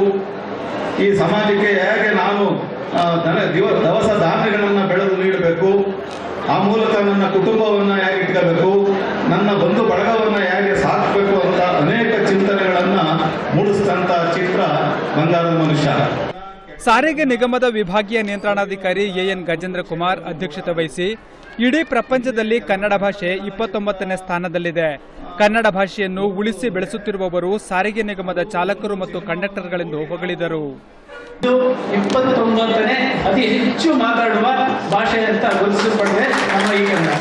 ಈ ಸಮಾಜಕ್ಕೆ ಹೇಗೆ ನಾನು ಆ, ದನ ದಿವ ದವಸ ಧಾನ್ಯಗಳನ್ನ ಬೆಳೆದು ನೀಡಬೇಕು ಆ ಮೂಲಕ ನನ್ನ ಕುಟುಂಬವನ್ನ ಹೇಗೆ ಇಟ್ಕೋಬೇಕು ನನ್ನ ಬಂಧು ಬಳಗವನ್ನ ಹೇಗೆ ಸಾಕಬೇಕು ಅಂತ ಅನೇಕ ಚಿಂತನೆಗಳನ್ನ ಮೂಡಿಸಿದಂತ ಚಿತ್ರ ಬಂಗಾರದ ಮನುಷ್ಯ ಸಾರಿಗೆ ನಿಗಮದ ವಿಭಾಗೀಯ ನಿಯಂತ್ರಣಾಧಿಕಾರಿ ಎಎನ್ ಗಜೇಂದ್ರ ಕುಮಾರ್ ಅಧ್ಯಕ್ಷತೆ ವಹಿಸಿ ಇಡೀ ಪ್ರಪಂಚದಲ್ಲಿ ಕನ್ನಡ ಭಾಷೆ ಇಪ್ಪತ್ತೊಂಬತ್ತನೇ ಸ್ಥಾನದಲ್ಲಿದೆ ಕನ್ನಡ ಭಾಷೆಯನ್ನು ಉಳಿಸಿ ಬೆಳೆಸುತ್ತಿರುವವರು ಸಾರಿಗೆ ನಿಗಮದ ಚಾಲಕರು ಮತ್ತು ಕಂಡಕ್ಟರ್ಗಳೆಂದು ಹೊಗಳಿದರು ಇದು ಇಪ್ಪತ್ತೊಂಬತ್ತನೇ ಅತಿ ಹೆಚ್ಚು ಮಾತಾಡುವ ಭಾಷೆ ಅಂತ ಗುರುತಿಸಲ್ಪಟ್ಟಿದೆ ನಮ್ಮ ಈ ಕನ್ನಡ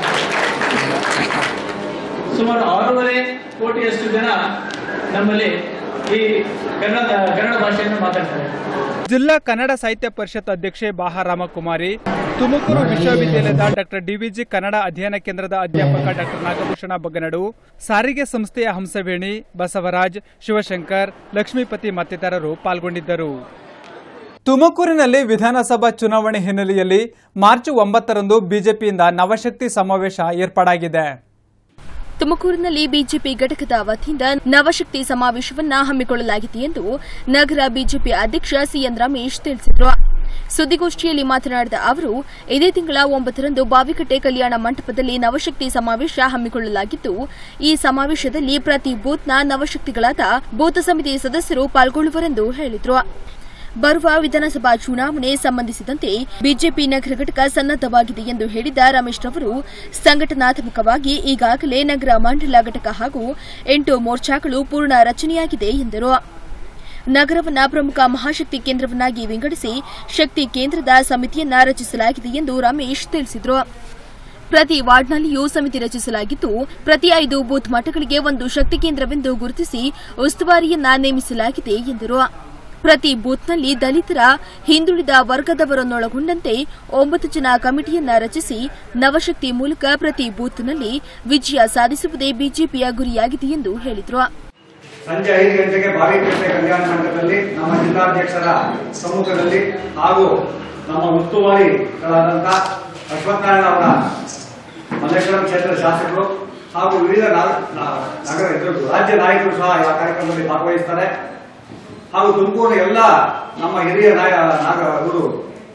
ಸುಮಾರು ಆರೂವರೆ ಕೋಟಿಯಷ್ಟು ಜನ ನಮ್ಮಲ್ಲಿ ಈ ಕನ್ನಡ ಕನ್ನಡ ಭಾಷೆಯನ್ನು ಮಾತಾಡ್ತಾರೆ ಜಿಲ್ಲಾ ಕನ್ನಡ ಸಾಹಿತ್ಯ ಪರಿಷತ್ ಅಧ್ಯಕ್ಷೆ ಬಾಹ ರಾಮಕುಮಾರಿ ತುಮಕೂರು ವಿಶ್ವವಿದ್ಯಾಲಯದ ಡಾಕ್ಟರ್ ಡಿವಿಜಿ ಕನ್ನಡ ಅಧ್ಯಯನ ಕೇಂದ್ರದ ಅಧ್ಯಾಪಕ ಡಾಕ್ಟರ್ ನಾಗಭೂಷಣ ಬಗ್ಗನಡು ಸಾರಿಗೆ ಸಂಸ್ಥೆಯ ಹಂಸವೇಣಿ ಬಸವರಾಜ್ ಶಿವಶಂಕರ್ ಲಕ್ಷ್ಮೀಪತಿ ಮತ್ತಿತರರು ಪಾಲ್ಗೊಂಡಿದ್ದರು ತುಮಕೂರಿನಲ್ಲಿ ವಿಧಾನಸಭಾ ಚುನಾವಣೆ ಹಿನ್ನೆಲೆಯಲ್ಲಿ ಮಾರ್ಚ್ ಒಂಬತ್ತರಂದು ಬಿಜೆಪಿಯಿಂದ ನವಶಕ್ತಿ ಸಮಾವೇಶ ಏರ್ಪಾಡಾಗಿದೆ ತುಮಕೂರಿನಲ್ಲಿ ಬಿಜೆಪಿ ಘಟಕದ ವತಿಯಿಂದ ನವಶಕ್ತಿ ಸಮಾವೇಶವನ್ನ ಹಮ್ಮಿಕೊಳ್ಳಲಾಗಿದೆ ಎಂದು ನಗರ ಬಿಜೆಪಿ ಅಧ್ಯಕ್ಷ ಸಿಎನ್ ರಮೇಶ್ ತಿಳಿಸಿದರು ಸುದ್ದಿಗೋಷ್ಠಿಯಲ್ಲಿ ಮಾತನಾಡಿದ ಅವರು ಇದೇ ತಿಂಗಳ ಒಂಬತ್ತರಂದು ಬಾವಿಕಟ್ಟೆ ಕಲ್ಯಾಣ ಮಂಟಪದಲ್ಲಿ ನವಶಕ್ತಿ ಸಮಾವೇಶ ಹಮ್ಮಿಕೊಳ್ಳಲಾಗಿದ್ದು ಈ ಸಮಾವೇಶದಲ್ಲಿ ಪ್ರತಿ ಬೂತ್ನ ನವಶಕ್ತಿಗಳಾದ ಬೂತ್ ಸಮಿತಿ ಸದಸ್ಯರು ಪಾಲ್ಗೊಳ್ಳುವರೆಂದು ಹೇಳಿದರು ಬರುವ ವಿಧಾನಸಭಾ ಚುನಾವಣೆ ಸಂಬಂಧಿಸಿದಂತೆ ಬಿಜೆಪಿ ನಗರ ಘಟಕ ಸನ್ನದ್ದವಾಗಿದೆ ಎಂದು ಹೇಳಿದ ರಮೇಶ್ ರವರು ಸಂಘಟನಾತ್ಮಕವಾಗಿ ಈಗಾಗಲೇ ನಗರ ಮಂಡಲ ಘಟಕ ಹಾಗೂ ಎಂಟು ಮೋರ್ಚಾಗಳು ಪೂರ್ಣ ರಚನೆಯಾಗಿದೆ ಎಂದರು ನಗರವನ್ನ ಪ್ರಮುಖ ಮಹಾಶಕ್ತಿ ಕೇಂದ್ರವನ್ನಾಗಿ ವಿಂಗಡಿಸಿ ಶಕ್ತಿ ಕೇಂದ್ರದ ಸಮಿತಿಯನ್ನ ರಚಿಸಲಾಗಿದೆ ಎಂದು ರಮೇಶ್ ತಿಳಿಸಿದರು ಪ್ರತಿ ವಾರ್ಡ್ನಲ್ಲಿಯೂ ಸಮಿತಿ ರಚಿಸಲಾಗಿದ್ದು ಪ್ರತಿ ಐದು ಬೂತ್ ಮಠಗಳಿಗೆ ಒಂದು ಶಕ್ತಿ ಕೇಂದ್ರವೆಂದು ಗುರುತಿಸಿ ಉಸ್ತುವಾರಿಯನ್ನ ನೇಮಿಸಲಾಗಿದೆ ಎಂದರು ಪ್ರತಿ ಬೂತ್ನಲ್ಲಿ ದಲಿತರ ಹಿಂದುಳಿದ ವರ್ಗದವರನ್ನೊಳಗೊಂಡಂತೆ ಒಂಬತ್ತು ಜನ ಕಮಿಟಿಯನ್ನ ರಚಿಸಿ ನವಶಕ್ತಿ ಮೂಲಕ ಪ್ರತಿ ಬೂತ್ನಲ್ಲಿ ವಿಜಯ ಸಾಧಿಸುವುದೇ ಬಿಜೆಪಿಯ ಗುರಿಯಾಗಿದೆ ಎಂದು ಹೇಳಿದರು ಸಂಜೆ ಐದು ಗಂಟೆಗೆ ಬಾವಿಕಟ್ಟೆ ಕಲ್ಯಾಣ ಮಂಟಪದಲ್ಲಿ ನಮ್ಮ ಜಿಲ್ಲಾಧ್ಯಕ್ಷರ ಸಮ್ಮುಖದಲ್ಲಿ ಹಾಗೂ ನಮ್ಮ ಉಸ್ತುವಾರಿಗಳಾದಂಥ ಅಶ್ವತ್ಥನಾರಾಯಣ ಅವರ ಮಲ್ಲೇಶ್ವರಂ ಕ್ಷೇತ್ರದ ಶಾಸಕರು ಹಾಗೂ ವಿವಿಧ ನಾ- ನಾ- ನಗರ ಇದ್ರದ್ದು ರಾಜ್ಯ ನಾಯಕರು ಸಹ ಈ ಕಾರ್ಯಕ್ರಮದಲ್ಲಿ ಭಾಗವಹಿಸ್ತಾರೆ ಹಾಗೂ ತುಮಕೂರಿನ ಎಲ್ಲ ನಮ್ಮ ಹಿರಿಯ ನಾಯ ನಾಗ ಇವರು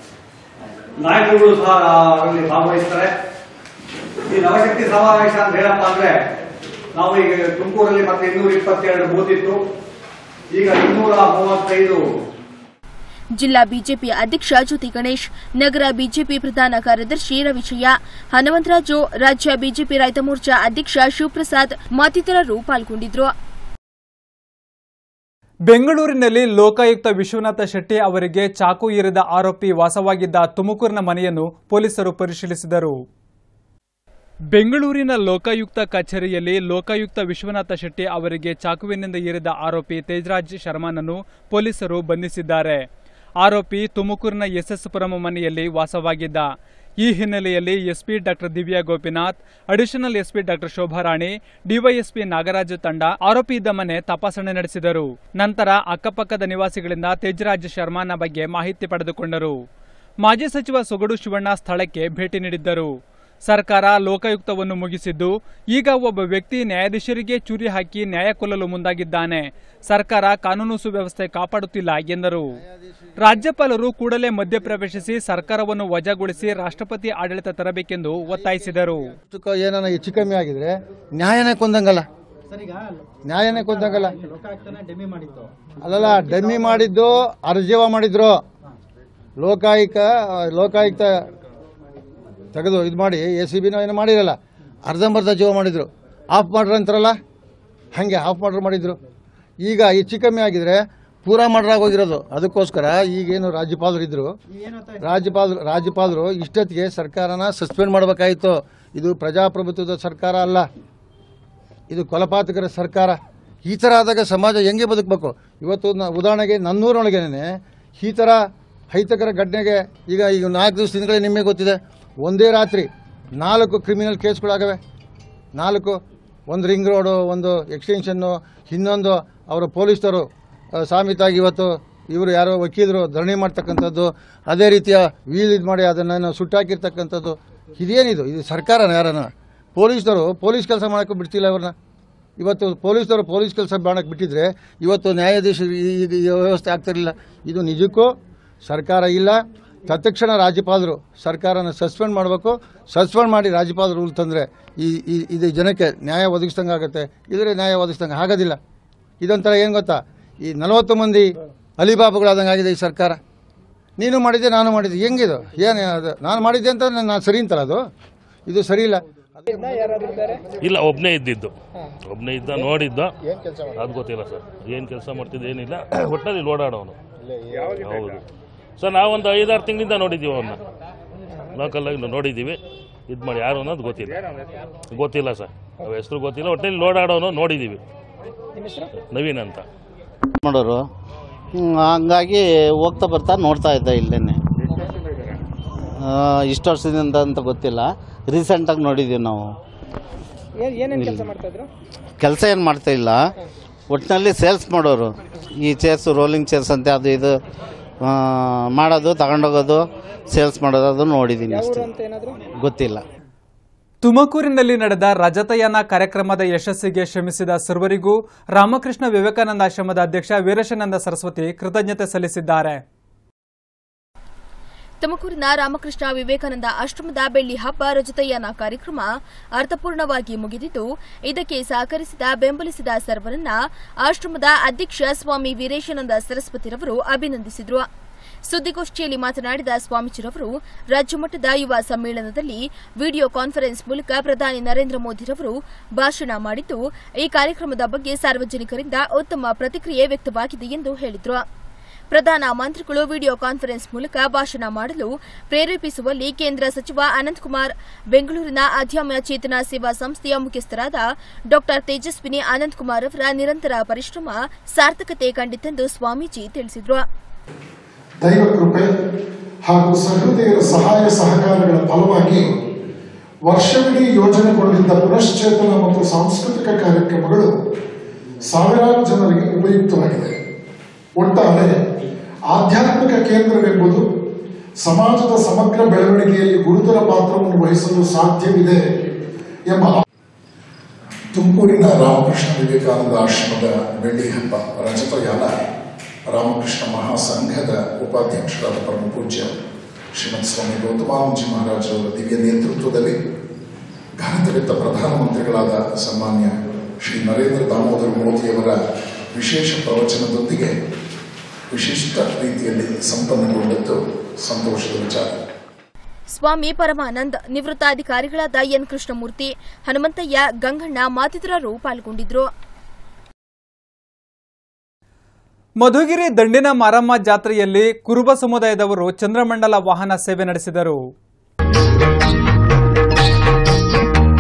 ನಾಯಕರುಗಳು ಸಹ ಅದರಲ್ಲಿ ಭಾಗವಹಿಸ್ತಾರೆ ಈ ನವಶಕ್ತಿ ಸಮಾವೇಶ ಅಂದ್ರೆ ಏನಪ್ಪಾ ಅಂದ್ರೆ ನಾವು ಈಗ ತುಮಕೂರಲ್ಲಿ ಮತ್ತೆ ಇನ್ನೂರ ಇಪ್ಪತ್ತೆರಡು ಬೂತ್ ಇತ್ತು ಈಗ ಇನ್ನೂರ ಮೂವತ್ತೈದು ಜಿಲ್ಲಾ ಬಿಜೆಪಿ ಅಧ್ಯಕ್ಷ ಜ್ಯೋತಿ ಗಣೇಶ್ ನಗರ ಬಿಜೆಪಿ ಪ್ರಧಾನ ಕಾರ್ಯದರ್ಶಿ ರವಿಶಯ್ಯ ಹನುಮಂತರಾಜು ರಾಜ್ಯ ಬಿಜೆಪಿ ರೈತ ಮೋರ್ಚಾ ಅಧ್ಯಕ್ಷ ಶಿವಪ್ರಸಾದ್ ಮತ್ತಿತರರು ಪಾಲ್ಗೊಂಡಿದ್ರು ಬೆಂಗಳೂರಿನಲ್ಲಿ ಲೋಕಾಯುಕ್ತ ವಿಶ್ವನಾಥ ಶೆಟ್ಟಿ ಅವರಿಗೆ ಚಾಕು ಇರಿದ ಆರೋಪಿ ವಾಸವಾಗಿದ್ದ ತುಮಕೂರಿನ ಮನೆಯನ್ನು ಪೊಲೀಸರು ಪರಿಶೀಲಿಸಿದರು ಬೆಂಗಳೂರಿನ ಲೋಕಾಯುಕ್ತ ಕಚೇರಿಯಲ್ಲಿ ಲೋಕಾಯುಕ್ತ ವಿಶ್ವನಾಥ ಶೆಟ್ಟಿ ಅವರಿಗೆ ಚಾಕುವಿನಿಂದ ಇರಿದ ಆರೋಪಿ ತೇಜರಾಜ್ ಶರ್ಮಾನನ್ನು ಪೊಲೀಸರು ಬಂಧಿಸಿದ್ದಾರೆ ಆರೋಪಿ ತುಮಕೂರಿನ ಎಸ್ಎಸ್ ಪುರಂ ಮನೆಯಲ್ಲಿ ವಾಸವಾಗಿದ್ದ ಈ ಹಿನ್ನೆಲೆಯಲ್ಲಿ SP doctor Divya Gopinath additional SP doctor Shobharani DYSP Nagaraju ತಂಡ ಆರೋಪಿ ಇದ್ದ ಮನೆ ತಪಾಸಣೆ ನಡೆಸಿದರು ನಂತರ ಅಕ್ಕಪಕ್ಕದ ನಿವಾಸಿಗಳಿಂದ ತೇಜರಾಜ್ ಶರ್ಮಾನ ಬಗ್ಗೆ ಮಾಹಿತಿ ಪಡೆದುಕೊಂಡರು ಮಾಜಿ ಸಚಿವ ಸೊಗಡು ಶಿವಣ್ಣ ಸ್ಥಳಕ್ಕೆ ಭೇಟಿ ನೀಡಿದ್ದರು ಸರ್ಕಾರ ಲೋಕಾಯುಕ್ತವನ್ನು ಮುಗಿಸಿದ್ದು ಈಗ ಒಬ್ಬ ವ್ಯಕ್ತಿ ನ್ಯಾಯಾಧೀಶರಿಗೆ ಚೂರಿ ಹಾಕಿ ನ್ಯಾಯ ಕೊಲ್ಲಲು ಮುಂದಾಗಿದ್ದಾನೆ ಸರ್ಕಾರ ಕಾನೂನು ಸುವ್ಯವಸ್ಥೆ ಕಾಪಾಡುತ್ತಿಲ್ಲ ಎಂದರು ರಾಜ್ಯಪಾಲರು ಕೂಡಲೇ ಮಧ್ಯಪ್ರವೇಶಿಸಿ ಸರ್ಕಾರವನ್ನು ವಜಾಗೊಳಿಸಿ ರಾಷ್ಟ್ರಪತಿ ಆಡಳಿತ ತರಬೇಕೆಂದು ಒತ್ತಾಯಿಸಿದರು ಏನಾನ ಹೆಚ್ಚು ಕಮ್ಮಿ ಆಗಿದ್ರೆ ನ್ಯಾಯನೇ ಕೊಂದಂಗಲ್ಲ ನ್ಯಾಯನೇ ಕೊಂದಂಗಲ್ಲ ಅಲ್ಲಲ್ಲ ಡಮ್ಮಿ ಮಾಡಿದ್ದು ಅರ್ಜೀವ ಮಾಡಿದ್ರು ಲೋಕಾಯುಕ್ತ ಲೋಕಾಯುಕ್ತ ತೆಗೆದು ಇದು ಮಾಡಿ ಎ ಸಿ ಬಿನ ಏನೋ ಮಾಡಿರಲ್ಲ ಅರ್ಧಂಬರ್ಧ ಜೀವ ಮಾಡಿದ್ರು ಆಫ್ ಮಾಡ್ರ ಅಂತಾರಲ್ಲ ಹಾಗೆ ಆಫ್ ಮಾಡ್ರ್ ಮಾಡಿದ್ರು ಈಗ ಹೆಚ್ಚು ಕಮ್ಮಿ ಆಗಿದ್ರೆ ಪೂರಾ ಮಾಡ್ರಾಗ ಹೋಗಿರೋದು ಅದಕ್ಕೋಸ್ಕರ ಈಗೇನು ರಾಜ್ಯಪಾಲರು ಇದ್ರು ರಾಜ್ಯಪಾಲರು ರಾಜ್ಯಪಾಲರು ಇಷ್ಟೊತ್ತಿಗೆ ಸರ್ಕಾರನ ಸಸ್ಪೆಂಡ್ ಮಾಡಬೇಕಾಯಿತು ಇದು ಪ್ರಜಾಪ್ರಭುತ್ವದ ಸರ್ಕಾರ ಅಲ್ಲ ಇದು ಕೊಲಪಾತಕರ ಸರ್ಕಾರ ಈ ಥರ ಆದಾಗ ಸಮಾಜ ಹೆಂಗೆ ಬದುಕಬೇಕು ಇವತ್ತು ನ- ಉದಾಹರಣೆಗೆ ನನ್ನೂರೊಳಗೇನೆ ಈ ಥರ ಹೈತಕರ ಘಟನೆಗೆ ಈಗ ಈಗ ನಾಲ್ಕು ದಿವಸ ಹಿಂದ್ಗಡೆ ನಿಮಗೆ ಗೊತ್ತಿದೆ ಒಂದೇ ರಾತ್ರಿ ನಾಲ್ಕು ಕ್ರಿಮಿನಲ್ ಕೇಸ್ಗಳಾಗವೆ ನಾಲ್ಕು ಒಂದು ರಿಂಗ್ ರೋಡು ಒಂದು ಎಕ್ಸ್ಟೆನ್ಷನ್ನು ಇನ್ನೊಂದು ಅವರ ಪೊಲೀಸರು ಆ, ಸಾಮೀತಾಗಿ ಇವತ್ತು ಇವರು ಯಾರೋ ವಕೀಲರು ಧರಣಿ ಮಾಡ್ತಕ್ಕಂಥದ್ದು ಅದೇ ರೀತಿಯ ವೀಲ್ ಇದು ಮಾಡಿ ಅದನ್ನು ಸುಟ್ಟಾಕಿರ್ತಕ್ಕಂಥದ್ದು ಇದೇನಿದು ಇದು ಸರ್ಕಾರನ ಯಾರನ್ನ ಪೊಲೀಸ್ನವರು ಪೊಲೀಸ್ ಕೆಲಸ ಮಾಡೋಕ್ಕೆ ಬಿಡ್ತಿಲ್ಲ ಇವ್ರನ್ನ ಇವತ್ತು ಪೊಲೀಸ್ನವರು ಪೊಲೀಸ್ ಕೆಲಸ ಮಾಡೋಕ್ಕೆ ಬಿಟ್ಟಿದ್ರೆ ಇವತ್ತು ನ್ಯಾಯಾಧೀಶರು ಈ ಈ- ಈ ವ್ಯವಸ್ಥೆ ಆಗ್ತಿರಲಿಲ್ಲ ಇದು ನಿಜಕ್ಕೂ ಸರ್ಕಾರ ಇಲ್ಲ ತತ್ಕ್ಷಣ ರಾಜ್ಯಪಾಲರು ಸರ್ಕಾರನ ಸಸ್ಪೆಂಡ್ ಮಾಡಬೇಕು ಸಸ್ಪೆಂಡ್ ಮಾಡಿ ರಾಜ್ಯಪಾಲರು ರೂಲ್ ತಂದರೆ ಈ ಈ- ಇದು ಜನಕ್ಕೆ ನ್ಯಾಯ ಒದಗಿಸ್ದಂಗೆ ಆಗುತ್ತೆ ಇದ್ರೆ ನ್ಯಾಯ ಒದಗಿಸ್ದಂಗೆ ಆಗೋದಿಲ್ಲ ಇದೊಂಥರ ಏನು ಗೊತ್ತಾ ಈ ನಲವತ್ತು ಮಂದಿ ಅಲಿಬಾಬುಗಳಾದಂಗೆ ಆಗಿದೆ ಈ ಸರ್ಕಾರ ನೀನು ಮಾಡಿದ್ದೆ ನಾನು ಮಾಡಿದ್ದೆ ಹೆಂಗಿದು ಏನು ಅದು ನಾನು ಮಾಡಿದ್ದೆ ಅಂತ ನಾನು ಸರಿ ಅಂತಲ್ಲ ಅದು ಇದು ಸರಿ ಇಲ್ಲ ಇಲ್ಲ ಒಬ್ಬನೇ ಇದ್ದಿದ್ದು ಒಬ್ಬನೇ ಇದ್ದ ನೋಡಿದ್ದ ಅದು ಗೊತ್ತಿಲ್ಲ ಸರ್ ಏನು ಕೆಲಸ ಮಾಡ್ತಿದ್ದ ಏನಿಲ್ಲ ಒಟ್ಟಲ್ಲಿ ಓಡಾಡೋನು ಹೌದು ಸರ್ ನಾವೊಂದು ಐದಾರು ತಿಂಗಳಿಂದ ನೋಡಿದ್ದೀವಿ ಅವನ್ನ ಲೋಕಲ್ಲಾಗಿ ನೋಡಿದ್ದೀವಿ ಇದು ಮಾಡಿ ಯಾರು ಅನ್ನೋದು ಗೊತ್ತಿಲ್ಲ ಗೊತ್ತಿಲ್ಲ ಸರ್ ಅವ ಹೆಸರು ಗೊತ್ತಿಲ್ಲ ಒಟ್ಟಲ್ಲಿ ಓಡಾಡೋನು ನೋಡಿದ್ದೀವಿ ನವೀನ್ ಅಂತ ಮಾಡೋರು ಹ್ಮ್, ಹಂಗಾಗಿ ಹೋಗ್ತಾ ಬರ್ತಾ ನೋಡ್ತಾ ಇದ್ದೆ ಇಲ್ಲೇನೆ ಇಷ್ಟು ವರ್ಷದಿಂದ ಅಂತ ಗೊತ್ತಿಲ್ಲ ರೀಸೆಂಟಾಗಿ ನೋಡಿದ್ದೀವಿ ನಾವು ಕೆಲಸ ಏನು ಮಾಡ್ತಾ ಇಲ್ಲ ಒಟ್ಟಿನಲ್ಲಿ ಸೇಲ್ಸ್ ಮಾಡೋರು ಈ ಚೇರ್ಸು ರೋಲಿಂಗ್ ಚೇರ್ಸ್ ಅಂತೆ ಅದು ಇದು ಆ, ಮಾಡೋದು ತಗೊಂಡೋಗೋದು ಸೇಲ್ಸ್ ಮಾಡೋದು ಅದು ನೋಡಿದ್ದೀನಿ ಅಷ್ಟೇ ಗೊತ್ತಿಲ್ಲ ತುಮಕೂರಿನಲ್ಲಿ ನಡೆದ ರಜತಯಾನ ಕಾರ್ಯಕ್ರಮದ ಯಶಸ್ಸಿಗೆ ಶ್ರಮಿಸಿದ ಸರ್ವರಿಗೂ ರಾಮಕೃಷ್ಣ ವಿವೇಕಾನಂದ ಆಶ್ರಮದ ಅಧ್ಯಕ್ಷ ವೀರೇಶಾನಂದ ಸರಸ್ವತಿ ಕೃತಜ್ಞತೆ ಸಲ್ಲಿಸಿದ್ದಾರೆ ತುಮಕೂರಿನ ರಾಮಕೃಷ್ಣ ವಿವೇಕಾನಂದ ಆಶ್ರಮದ ಬೆಳ್ಳಿ ಹಬ್ಬ ರಜತಯಾನ ಕಾರ್ಯಕ್ರಮ ಅರ್ಥಪೂರ್ಣವಾಗಿ ಮುಗಿದಿದ್ದು ಇದಕ್ಕೆ ಸಹಕರಿಸಿದ ಬೆಂಬಲಿಸಿದ ಸರ್ವರನ್ನ ಆಶ್ರಮದ ಅಧ್ಯಕ್ಷ ಸ್ವಾಮಿ ವೀರೇಶಾನಂದ ಸರಸ್ವತಿರವರು ಅಭಿನಂದಿಸಿದರು ಸುದ್ದಿಗೋಷ್ಠಿಯಲ್ಲಿ ಮಾತನಾಡಿದ ಸ್ವಾಮೀಜಿರವರು ರಾಜ್ಯಮಟ್ಟದ ಯುವ ಸಮ್ಮೇಳನದಲ್ಲಿ ವಿಡಿಯೋ ಕಾನ್ಫರೆನ್ಸ್ ಮೂಲಕ ಪ್ರಧಾನಿ ನರೇಂದ್ರ ಮೋದಿರವರು ಭಾಷಣ ಮಾಡಿದ್ದು ಈ ಕಾರ್ಯಕ್ರಮದ ಬಗ್ಗೆ ಸಾರ್ವಜನಿಕರಿಂದ ಉತ್ತಮ ಪ್ರತಿಕ್ರಿಯೆ ವ್ಯಕ್ತವಾಗಿದೆ ಎಂದು ಹೇಳಿದರು ಪ್ರಧಾನ ಮಂತ್ರಿಗಳು ವಿಡಿಯೋ ಕಾನ್ಫರೆನ್ಸ್ ಮೂಲಕ ಭಾಷಣ ಮಾಡಲು ಪ್ರೇರೇಪಿಸುವಲ್ಲಿ ಕೇಂದ್ರ ಸಚಿವ ಅನಂತಕುಮಾರ್ ಬೆಂಗಳೂರಿನ ಅಧ್ಯಾಮ್ಯ ಚೇತನ ಸೇವಾ ಸಂಸ್ಥೆಯ ಮುಖ್ಯಸ್ಥರಾದ ಡಾ ತೇಜಸ್ವಿನಿ ಅನಂತಕುಮಾರ್ ಅವರ ನಿರಂತರ ಪರಿಶ್ರಮ ಸಾರ್ಥಕತೆ ಕಂಡಿತೆಂದು ಸ್ವಾಮೀಜಿ ತಿಳಿಸಿದರು ದೈವ ಕೃಪೆ ಹಾಗೂ ಸಹೃದಯರ ಸಹಾಯ ಸಹಕಾರಗಳ ಫಲವಾಗಿ ವರ್ಷವಿಡೀ ಯೋಜನೆಗೊಂಡಿದ್ದ ಪುನಶ್ಚೇತನ ಮತ್ತು ಸಾಂಸ್ಕೃತಿಕ ಕಾರ್ಯಕ್ರಮಗಳು ಸಾವಿರಾರು ಜನರಿಗೆ ಉಪಯುಕ್ತವಾಗಿದೆ ಒಟ್ಟಾರೆ ಆಧ್ಯಾತ್ಮಿಕ ಕೇಂದ್ರವೆಂಬುದು ಸಮಾಜದ ಸಮಗ್ರ ಬೆಳವಣಿಗೆಯಲ್ಲಿ ಗುರುತರ ಪಾತ್ರವನ್ನು ವಹಿಸಲು ಸಾಧ್ಯವಿದೆ ಎಂಬ ತುಮಕೂರಿನ ರಾಮಕೃಷ್ಣ ವಿವೇಕಾನಂದ ಆಶ್ರಮದ ಬೆಳ್ಳಿ ಹಬ್ಬ ರಜತಯಾನ ರಾಮಕೃಷ್ಣ ಮಹಾಸಂಘದ ಉಪಾಧ್ಯಕ್ಷರಾದ ಪರಮ ಪೂಜ್ಯ ಶ್ರೀಮತ್ ಸ್ವಾಮಿ ಗೌತಮಾನಂಜಿ ಮಹಾರಾಜರವರ ದಿವ್ಯ ನೇತೃತ್ವದಲ್ಲಿ ಘನತರಿತ ಪ್ರಧಾನಮಂತ್ರಿಗಳಾದ ಸನ್ಮಾನ್ಯ ಶ್ರೀ ನರೇಂದ್ರ ದಾಮೋದರ ಮೋದಿಯವರ ವಿಶೇಷ ಪ್ರವಚನದೊಂದಿಗೆ ವಿಶಿಷ್ಟ ರೀತಿಯಲ್ಲಿ ಸಂಪನ್ನಗೊಂಡದ್ದು ಸಂತೋಷದ ವಿಚಾರ ಸ್ವಾಮಿ ಪರಮಾನಂದ್ ನಿವೃತ್ತ ಅಧಿಕಾರಿಗಳಾದ ಎನ್ ಕೃಷ್ಣಮೂರ್ತಿ ಹನುಮಂತಯ್ಯ ಗಂಗಣ್ಣ ಮತ್ತಿತರರು ಪಾಲ್ಗೊಂಡಿದ್ದರು ಮಧುಗಿರಿ ದಂಡಿನ ಮಾರಮ್ಮ ಜಾತ್ರೆಯಲ್ಲಿ ಕುರುಬ ಸಮುದಾಯದವರು ಚಂದ್ರಮಂಡಲ ವಾಹನ ಸೇವೆ ನಡೆಸಿದರು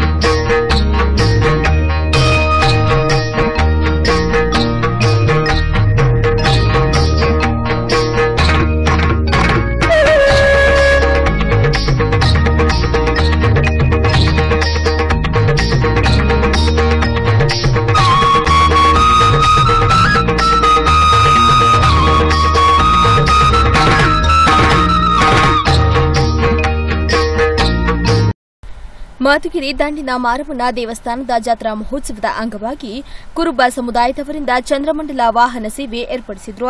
ಮಧುಗಿರಿ ದಂಡಿನ ಮಾರಮ್ಮನ ದೇವಸ್ಥಾನದ ಜಾತ್ರಾ ಮಹೋತ್ಸವದ ಅಂಗವಾಗಿ ಕುರುಬ ಸಮುದಾಯದವರಿಂದ ಚಂದ್ರಮಂಡಲ ವಾಹನ ಸೇವೆ ಏರ್ಪಡಿಸಿದ್ರು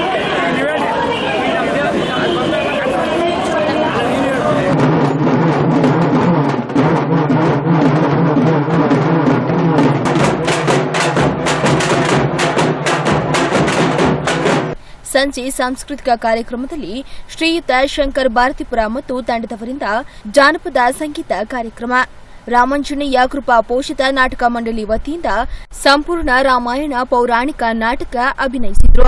ಸಂಜೆ ಸಾಂಸ್ಕೃತಿಕ ಕಾರ್ಯಕ್ರಮದಲ್ಲಿ ಶ್ರೀಯುತ ಶಂಕರ್ ಭಾರತಿಪುರ ಮತ್ತು ತಂಡದವರಿಂದ ಜಾನಪದ ಸಂಗೀತ ಕಾರ್ಯಕ್ರಮ ರಾಮಾಂಜನೇಯ ಕೃಪಾ ಪೋಷಿತ ನಾಟಕ ಮಂಡಳಿ ವತಿಯಿಂದ ಸಂಪೂರ್ಣ ರಾಮಾಯಣ ಪೌರಾಣಿಕ ನಾಟಕ ಅಭಿನಯಿಸಿದ್ರು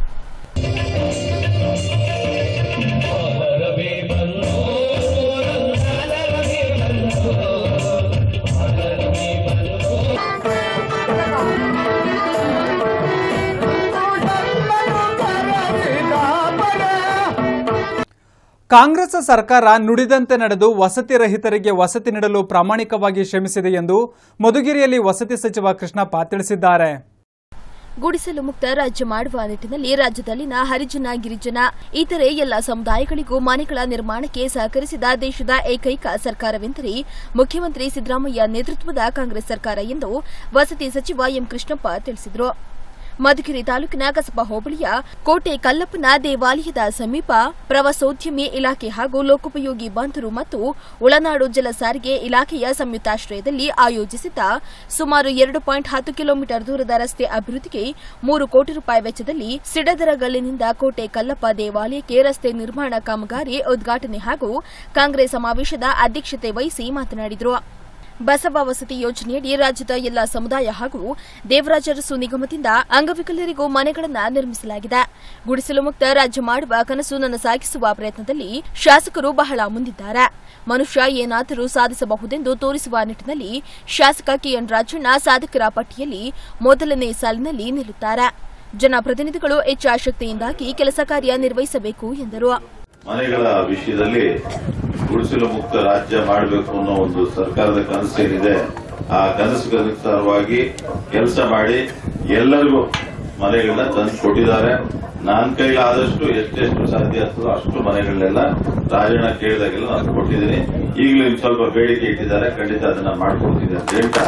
ಕಾಂಗ್ರೆಸ್ ಸರ್ಕಾರ ನುಡಿದಂತೆ ನಡೆದು ವಸತಿ ರಹಿತರಿಗೆ ವಸತಿ ನೀಡಲು ಪ್ರಾಮಾಣಿಕವಾಗಿ ಶ್ರಮಿಸಿದೆ ಎಂದು ಮಧುಗಿರಿಯಲ್ಲಿ ವಸತಿ ಸಚಿವ ಕೃಷ್ಣಪ್ಪ ತಿಳಿಸಿದ್ದಾರೆ ಗುಡಿಸಲು ಮುಕ್ತ ರಾಜ್ಯ ಮಾಡುವ ನಿಟ್ಟಿನಲ್ಲಿ ರಾಜ್ಯದಲ್ಲಿನ ಹರಿಜನ ಗಿರಿಜನ ಇತರೆ ಎಲ್ಲ ಸಮುದಾಯಗಳಿಗೂ ಮನೆಗಳ ನಿರ್ಮಾಣಕ್ಕೆ ಸಹಕರಿಸಿದ ದೇಶದ ಏಕೈಕ ಸರ್ಕಾರವೆಂದರೆ ಮುಖ್ಯಮಂತ್ರಿ ಸಿದ್ದರಾಮಯ್ಯ ನೇತೃತ್ವದ ಕಾಂಗ್ರೆಸ್ ಸರ್ಕಾರ ಎಂದು ವಸತಿ ಸಚಿವ ಎಂ ಕೃಷ್ಣಪ್ಪ ತಿಳಿಸಿದರು ಮಧುಗಿರಿ ತಾಲೂಕಿನ ಕಸಬಾ ಹೋಬಳಿಯ ಕೋಟೆ ಕಲ್ಲಪ್ಪನ ದೇವಾಲಯದ ಸಮೀಪ ಪ್ರವಾಸೋದ್ಯಮಿ ಇಲಾಖೆ ಹಾಗೂ ಲೋಕೋಪಯೋಗಿ ಬಂದರು ಮತ್ತು ಒಳನಾಡು ಜಲ ಸಾರಿಗೆ ಇಲಾಖೆಯ ಸಂಯುಕ್ತಾಶ್ರಯದಲ್ಲಿ ಆಯೋಜಿಸಿದ್ದ ಸುಮಾರು ಎರಡು ಪಾಯಿಂಟ್ ಹತ್ತು ಕಿಲೋಮೀಟರ್ ದೂರದ ರಸ್ತೆ ಅಭಿವೃದ್ಧಿಗೆ ಮೂರು ಕೋಟಿ ರೂಪಾಯಿ ವೆಚ್ಚದಲ್ಲಿ ಸಿಡದರಗಲ್ಲಿನಿಂದ ಕೋಟೆ ಕಲ್ಲಪ್ಪ ದೇವಾಲಯಕ್ಕೆ ರಸ್ತೆ ನಿರ್ಮಾಣ ಕಾಮಗಾರಿ ಉದ್ಘಾಟನೆ ಹಾಗೂ ಕಾಂಗ್ರೆಸ್ ಸಮಾವೇಶದ ಅಧ್ಯಕ್ಷತೆ ವಹಿಸಿ ಮಾತನಾಡಿದರು ಬಸವ ವಸತಿ ಯೋಜನೆಯಡಿ ರಾಜ್ಯದ ಎಲ್ಲ ಸಮುದಾಯ ಹಾಗೂ ದೇವರಾಜ ಅರಸು ನಿಗಮದಿಂದ ಅಂಗವಿಕಲರಿಗೂ ಮನೆಗಳನ್ನು ನಿರ್ಮಿಸಲಾಗಿದೆ ಗುಡಿಸಲು ಮುಕ್ತ ರಾಜ್ಯ ಮಾಡುವ ಕನಸು ನನ್ನ ಸಾಗಿಸುವ ಪ್ರಯತ್ನದಲ್ಲಿ ಶಾಸಕರು ಬಹಳ ಮುಂದಿದ್ದಾರೆ ಮನುಷ್ಯ ಏನಾದರೂ ಸಾಧಿಸಬಹುದೆಂದು ತೋರಿಸುವ ನಿಟ್ಟಿನಲ್ಲಿ ಶಾಸಕ ಕೆಎನ್ ರಾಜಣ್ಣ ಸಾಧಕರ ಪಟ್ಟಿಯಲ್ಲಿ ಮೊದಲನೇ ಸಾಲಿನಲ್ಲಿ ನಿಲ್ಲುತ್ತಾರೆ ಜನಪ್ರತಿನಿಧಿಗಳು ಇಚ್ಛಾಶಕ್ತಿಯಿಂದಾಗಿ ಕೆಲಸ ಕಾರ್ಯ ನಿರ್ವಹಿಸಬೇಕು ಎಂದರು ಮನೆಗಳ ವಿಷಯದಲ್ಲಿ ಗುಡಿಸಲು ಮುಕ್ತ ರಾಜ್ಯ ಮಾಡಬೇಕು ಅನ್ನೋ ಒಂದು ಸರ್ಕಾರದ ಕನಸೇನಿದೆ ಆ ಕನಸಿಗೆ ಅನುಸಾರವಾಗಿ ಕೆಲಸ ಮಾಡಿ ಎಲ್ಲರಿಗೂ ಮನೆಗಳನ್ನ ತಂದು ಕೊಟ್ಟಿದ್ದಾರೆ ನನ್ನ ಕೈಲಾದಷ್ಟು ಎಷ್ಟೆಷ್ಟು ಸಾಧ್ಯ ಆಗ್ತದೋ ಅಷ್ಟು ಮನೆಗಳನ್ನೆಲ್ಲ ರಾಜಣ್ಣ ಕೇಳಿದಾಗೆಲ್ಲ ನಾನು ಕೊಟ್ಟಿದ್ದೀನಿ ಈಗಲೂ ಇನ್ನು ಸ್ವಲ್ಪ ಬೇಡಿಕೆ ಇಟ್ಟಿದ್ದಾರೆ ಖಂಡಿತ ಅದನ್ನ ಮಾಡ್ಕೊಡ್ತೀನಿ ಅಂತ ಹೇಳ್ತಾ